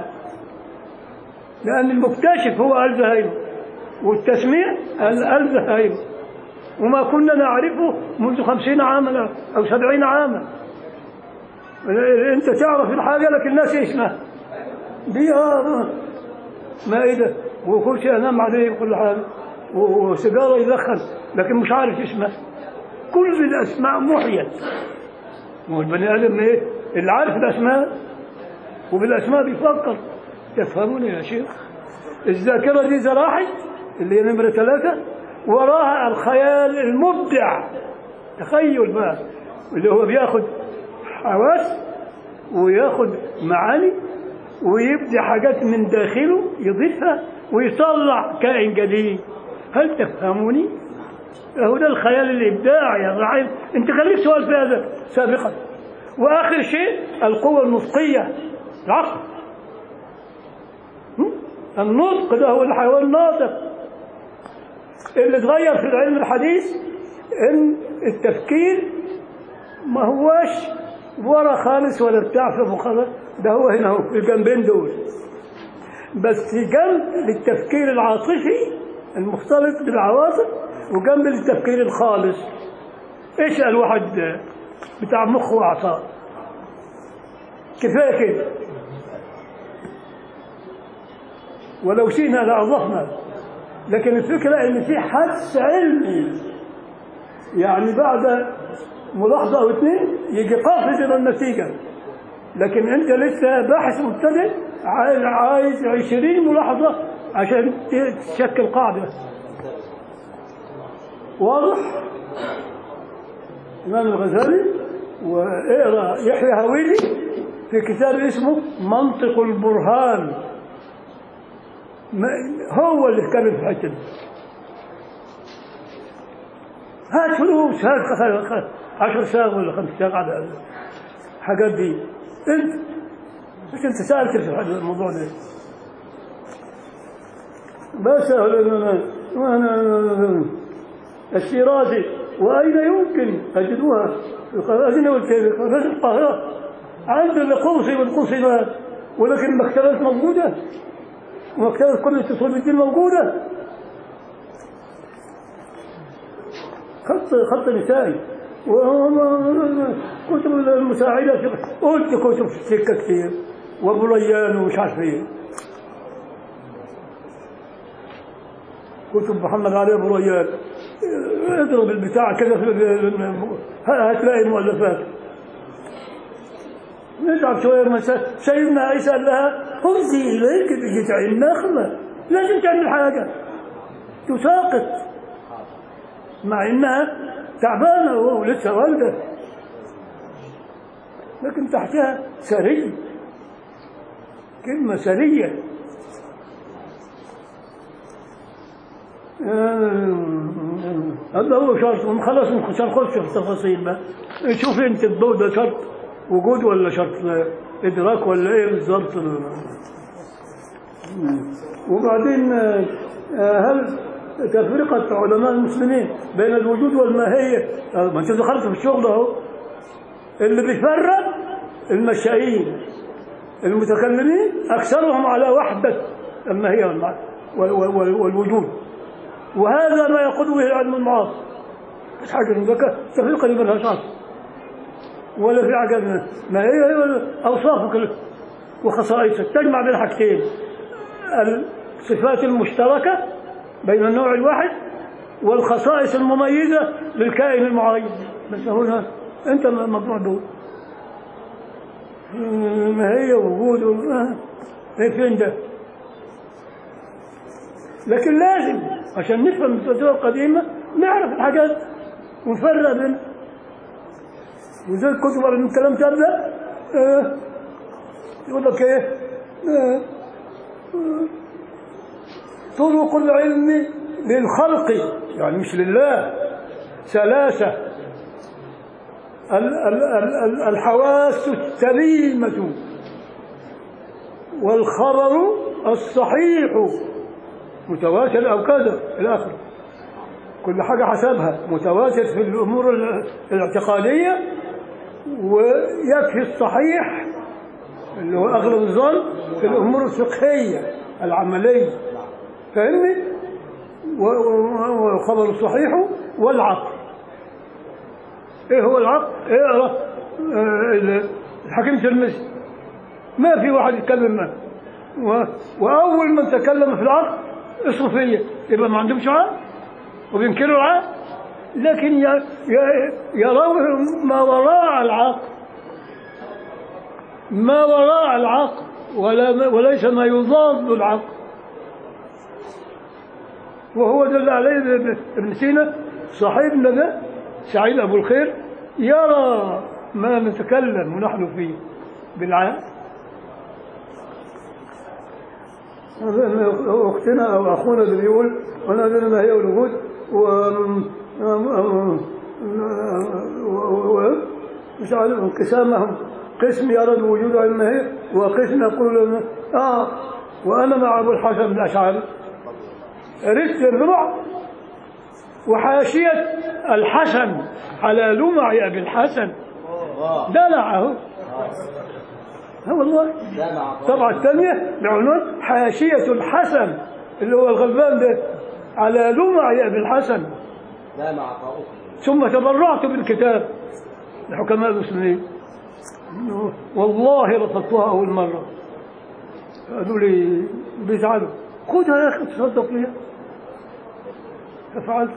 لأن المكتشف هو الزهيمر والتسميع ال الزهيمر وما كنا نعرفه منذ خمسين عاما أو سبعين عاما أنت تعرف الحاجة لكن ناسي اسمها دي اه مائدة وكل شيء أنام عليه وكل حاجة و- وسيجارة يدخن لكن مش عارف اسمها كل الأسماء محيت هو البني آدم إيه اللي عارف الأسماء وبالأسماء بيفكر تفهموني يا شيخ الذاكرة دي زراحي اللي هي نمرة ثلاثة وراها الخيال المبدع تخيل بقى اللي هو بياخد حواس وياخد معاني ويبدأ حاجات من داخله يضيفها ويطلع كائن جديد هل تفهموني؟ هو ده الخيال الإبداعي يا رعيل أنت كان لك سؤال في هذا سابقا وآخر شيء القوة النطقية العقل هم؟ النطق ده هو الحيوان الناطق اللي اتغير في العلم الحديث ان التفكير ما هواش ورا خالص ولا بتاع في مخالف ده هو هنا هو في الجنبين دول بس جنب للتفكير العاطفي المختلط بالعواطف وجنب للتفكير الخالص اسأل واحد بتاع مخ وأعصاب كفاية كده ولو شئنا لأضفنا لكن الفكرة إن في حدس علمي يعني بعد ملاحظة أو اثنين يجي قافز إلى النتيجة لكن أنت لسه باحث مبتدئ عايز عايز 20 ملاحظة عشان تشكل قاعدة واضح؟ الإمام الغزالي واقرا يحيى هويلي في كتاب اسمه منطق البرهان ما هو اللي اتكلم في الحته دي هات فلوس هات خ- خ- عشر ساغ ولا خمس ساغ على الحاجات دي انت مش انت سالت في الحاجة- الموضوع ده بس أنا أنا الشيرازي وأين يمكن أجدوها في القاهرة والكيف في القاهرة عند القوسي والقوسيات ولكن المكتبات موجودة ومكتبة كل اتصال بالدين موجودة خط خط نسائي كتب المساعدة قلت كتب في السكة كتير وابو ريان ومش عارف ايه كتب محمد علي ابو ريان اضرب البتاع كده في ال- هتلاقي المؤلفات نتعب شوية ما س- سيدنا عيسى قال لها خذي إليك بجذع النخلة لازم تعمل حاجة تساقط مع إنها تعبانة ولسه والدة لكن تحتها سري كلمة سرية آه، هذا هو شرط خلاص مش هنخش في التفاصيل بقى شوف انت الضوء ده شرط وجود ولا شرط ادراك ولا ايه بالظبط وبعدين آه، آه، هل تفرقة علماء المسلمين بين الوجود والماهية آه، ما انت دخلت في الشغل اهو اللي بيفرق المشائين المتكلمين اكثرهم على وحدة الماهية والمعنى وال- وال- والوجود وهذا ما يقود به علم المعاصر مش حاجة من ذكاء تفرقة اللي ملهاش أصل ولا في حاجة من ما هي هي أوصافك ال- وخصائصك تجمع بين حاجتين الصفات المشتركة بين النوع الواحد والخصائص المميزة للكائن المعين بس هنا أنت مجموع دول ما هي وجود و- آه، إيه فين ده لكن لازم عشان نفهم التجربة القديمة نعرف الحاجات ونفرق بين وزي الكتب اللي من الكلام تبدأ آه يقول لك ايه آه آه طرق العلم للخلق يعني مش لله ثلاثة ال- ال- ال- ال- الحواس السليمة والخبر الصحيح متواتر أو كذا إلى آخره كل حاجة حسبها متواتر في الأمور ال- الاعتقادية ويكفي الصحيح اللي هو أغلب الظن في الأمور الفقهية العملية فاهمني؟ و- و- والخبر الصحيح والعقل ايه هو العقل؟ اقرا آه، ال- الحكيم الترمذي ما في واحد يتكلم معه و... واول من تكلم في العقل الصوفيه يبقى ما عندهمش عقل وبينكروا العقل لكن ي... ي... يرون ما وراء العقل ما وراء العقل ولا وليس ما يضاد العقل وهو دل عليه ابن- ابن سينا صاحبنا ده سعيد ابو الخير يرى ما نتكلم ونحن فيه بالعقل اختنا او اخونا اللي بيقول وانا ادري ما هي الوجود و و- مش عارف انقسامهم قسم يرى الوجود على الماهية وقسم يقول إن- اه وانا مع ابو الحسن الاشعري رث الربع وحاشية الحسن على لمع ابي الحسن دلعه هو والله ده مع طبعا الثانية بعنوان حاشية الحسن اللي هو الغلبان ده على لمع يا ابن الحسن ده مع طاووس ثم تبرعت بالكتاب لحكماء المسلمين إنه والله رفضتها أول مرة قالوا لي بيزعلوا خدها يا أخي تصدق بيها ففعلت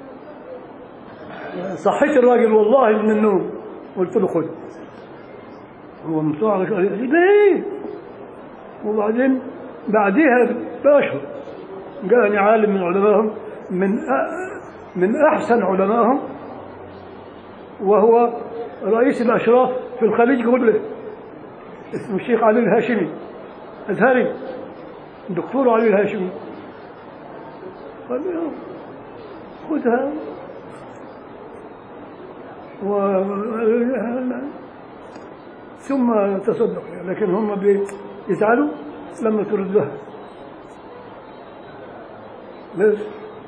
صحيت الراجل والله من النوم قلت له خد هو مصارع قال لي ليه وبعدين بعدها بأشهر جاءني عالم من علمائهم من أ- من أحسن علمائهم وهو رئيس الأشراف في الخليج كله اسمه الشيخ علي الهاشمي أزهري الدكتور علي الهاشمي قال لي آه، خذها و ثم تصدق لكن هم بيزعلوا لما تردها بس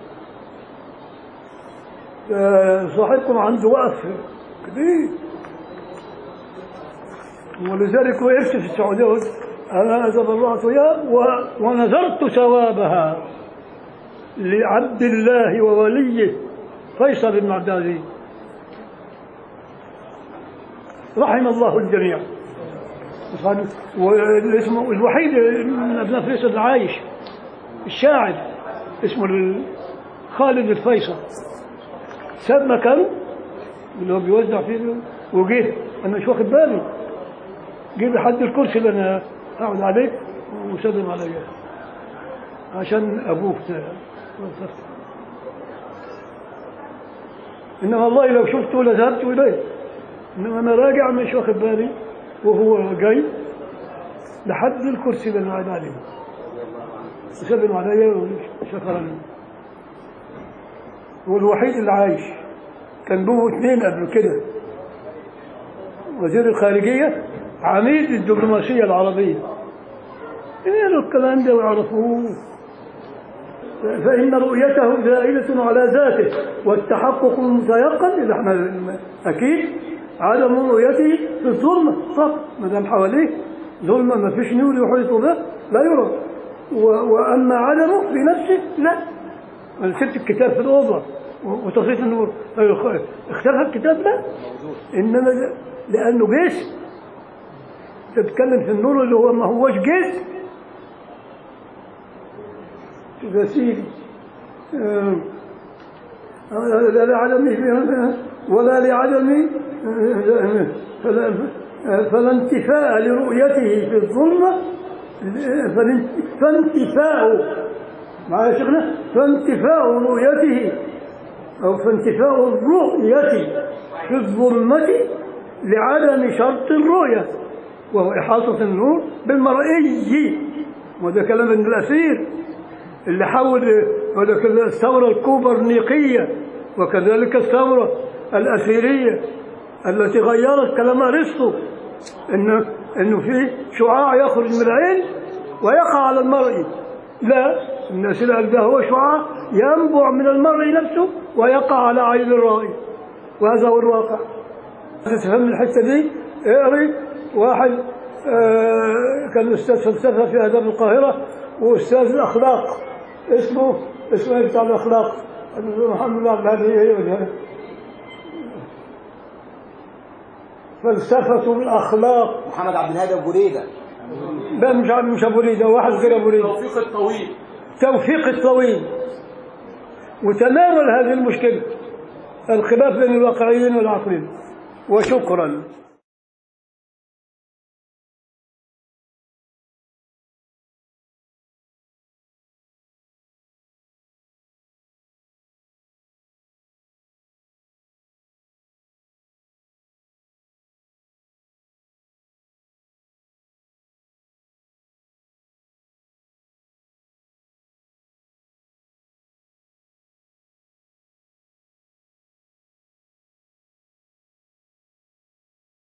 آه، صاحبكم عنده وقف كبير ولذلك وقفت في السعودية قلت أنا تبرعت إياه و- ونذرت ثوابها لعبد الله ووليه فيصل بن عبد العزيز رحم الله الجميع والاسم الوحيد من ابناء فيصل العايش الشاعر اسمه ال- خالد الفيصل ساب مكانه اللي هو بيوزع فيه وجه انا مش واخد بالي جه لحد الكرسي اللي انا اقعد عليه وسلم عليا عشان ابوه بتاع- انما والله لو شفته لذهبت اليه انما انا راجع مش واخد بالي وهو جاي لحد الكرسي اللي انا قاعد عليه وسلم عليا وشكرا هو الوحيد اللي عايش كان له اثنين قبل كده وزير الخارجية عميد الدبلوماسية العربية قالوا الكلام ده ويعرفوه فإن رؤيته زائلة على ذاته والتحقق المتيقن اللي احنا أكيد عدم رؤيته في الظلمة فقط ما دام حواليه ظلمة ما فيش نور يحيط به لا يرى و- وأما عدمه في نفسه لا أنا سبت الكتاب في الأوضة و- وطفيت النور أيوة، اختفى الكتاب لا إنما ل- لأنه جسم تتكلم في النور اللي هو ما هوش جسم يا سيدي آه، لا لعدم ولا لعدم فلا, فلا انتفاء لرؤيته في الظلمة فالان- فانتفاء معايا يا شيخنا فانتفاء رؤيته أو فانتفاء الرؤية في الظلمة لعدم شرط الرؤية وهو إحاطة النور بالمرئي وده كلام ابن الأثير اللي حول وذلك الثورة الكوبرنيقية وكذلك الثورة الأثيرية التي غيرت كلام أرسطو إنه إنه في شعاع يخرج من العين ويقع على المرء لا الناس اللي قال ده هو شعاع ينبع من المرء نفسه ويقع على عين الرائي وهذا هو الواقع تفهم الحتة دي اقري واحد آه، كان أستاذ فلسفة في آداب القاهرة وأستاذ الأخلاق اسمه اسمه إيه بتاع الأخلاق محمد عبد الهادي فلسفة الأخلاق محمد عبد الهادي ابو بريده لا مش عارف مش أبو ريدة واحد غير أبو ريدة التوفيق الطويل توفيق الطويل وتناول هذه المشكلة الخلاف بين الواقعيين والعقليين وشكرا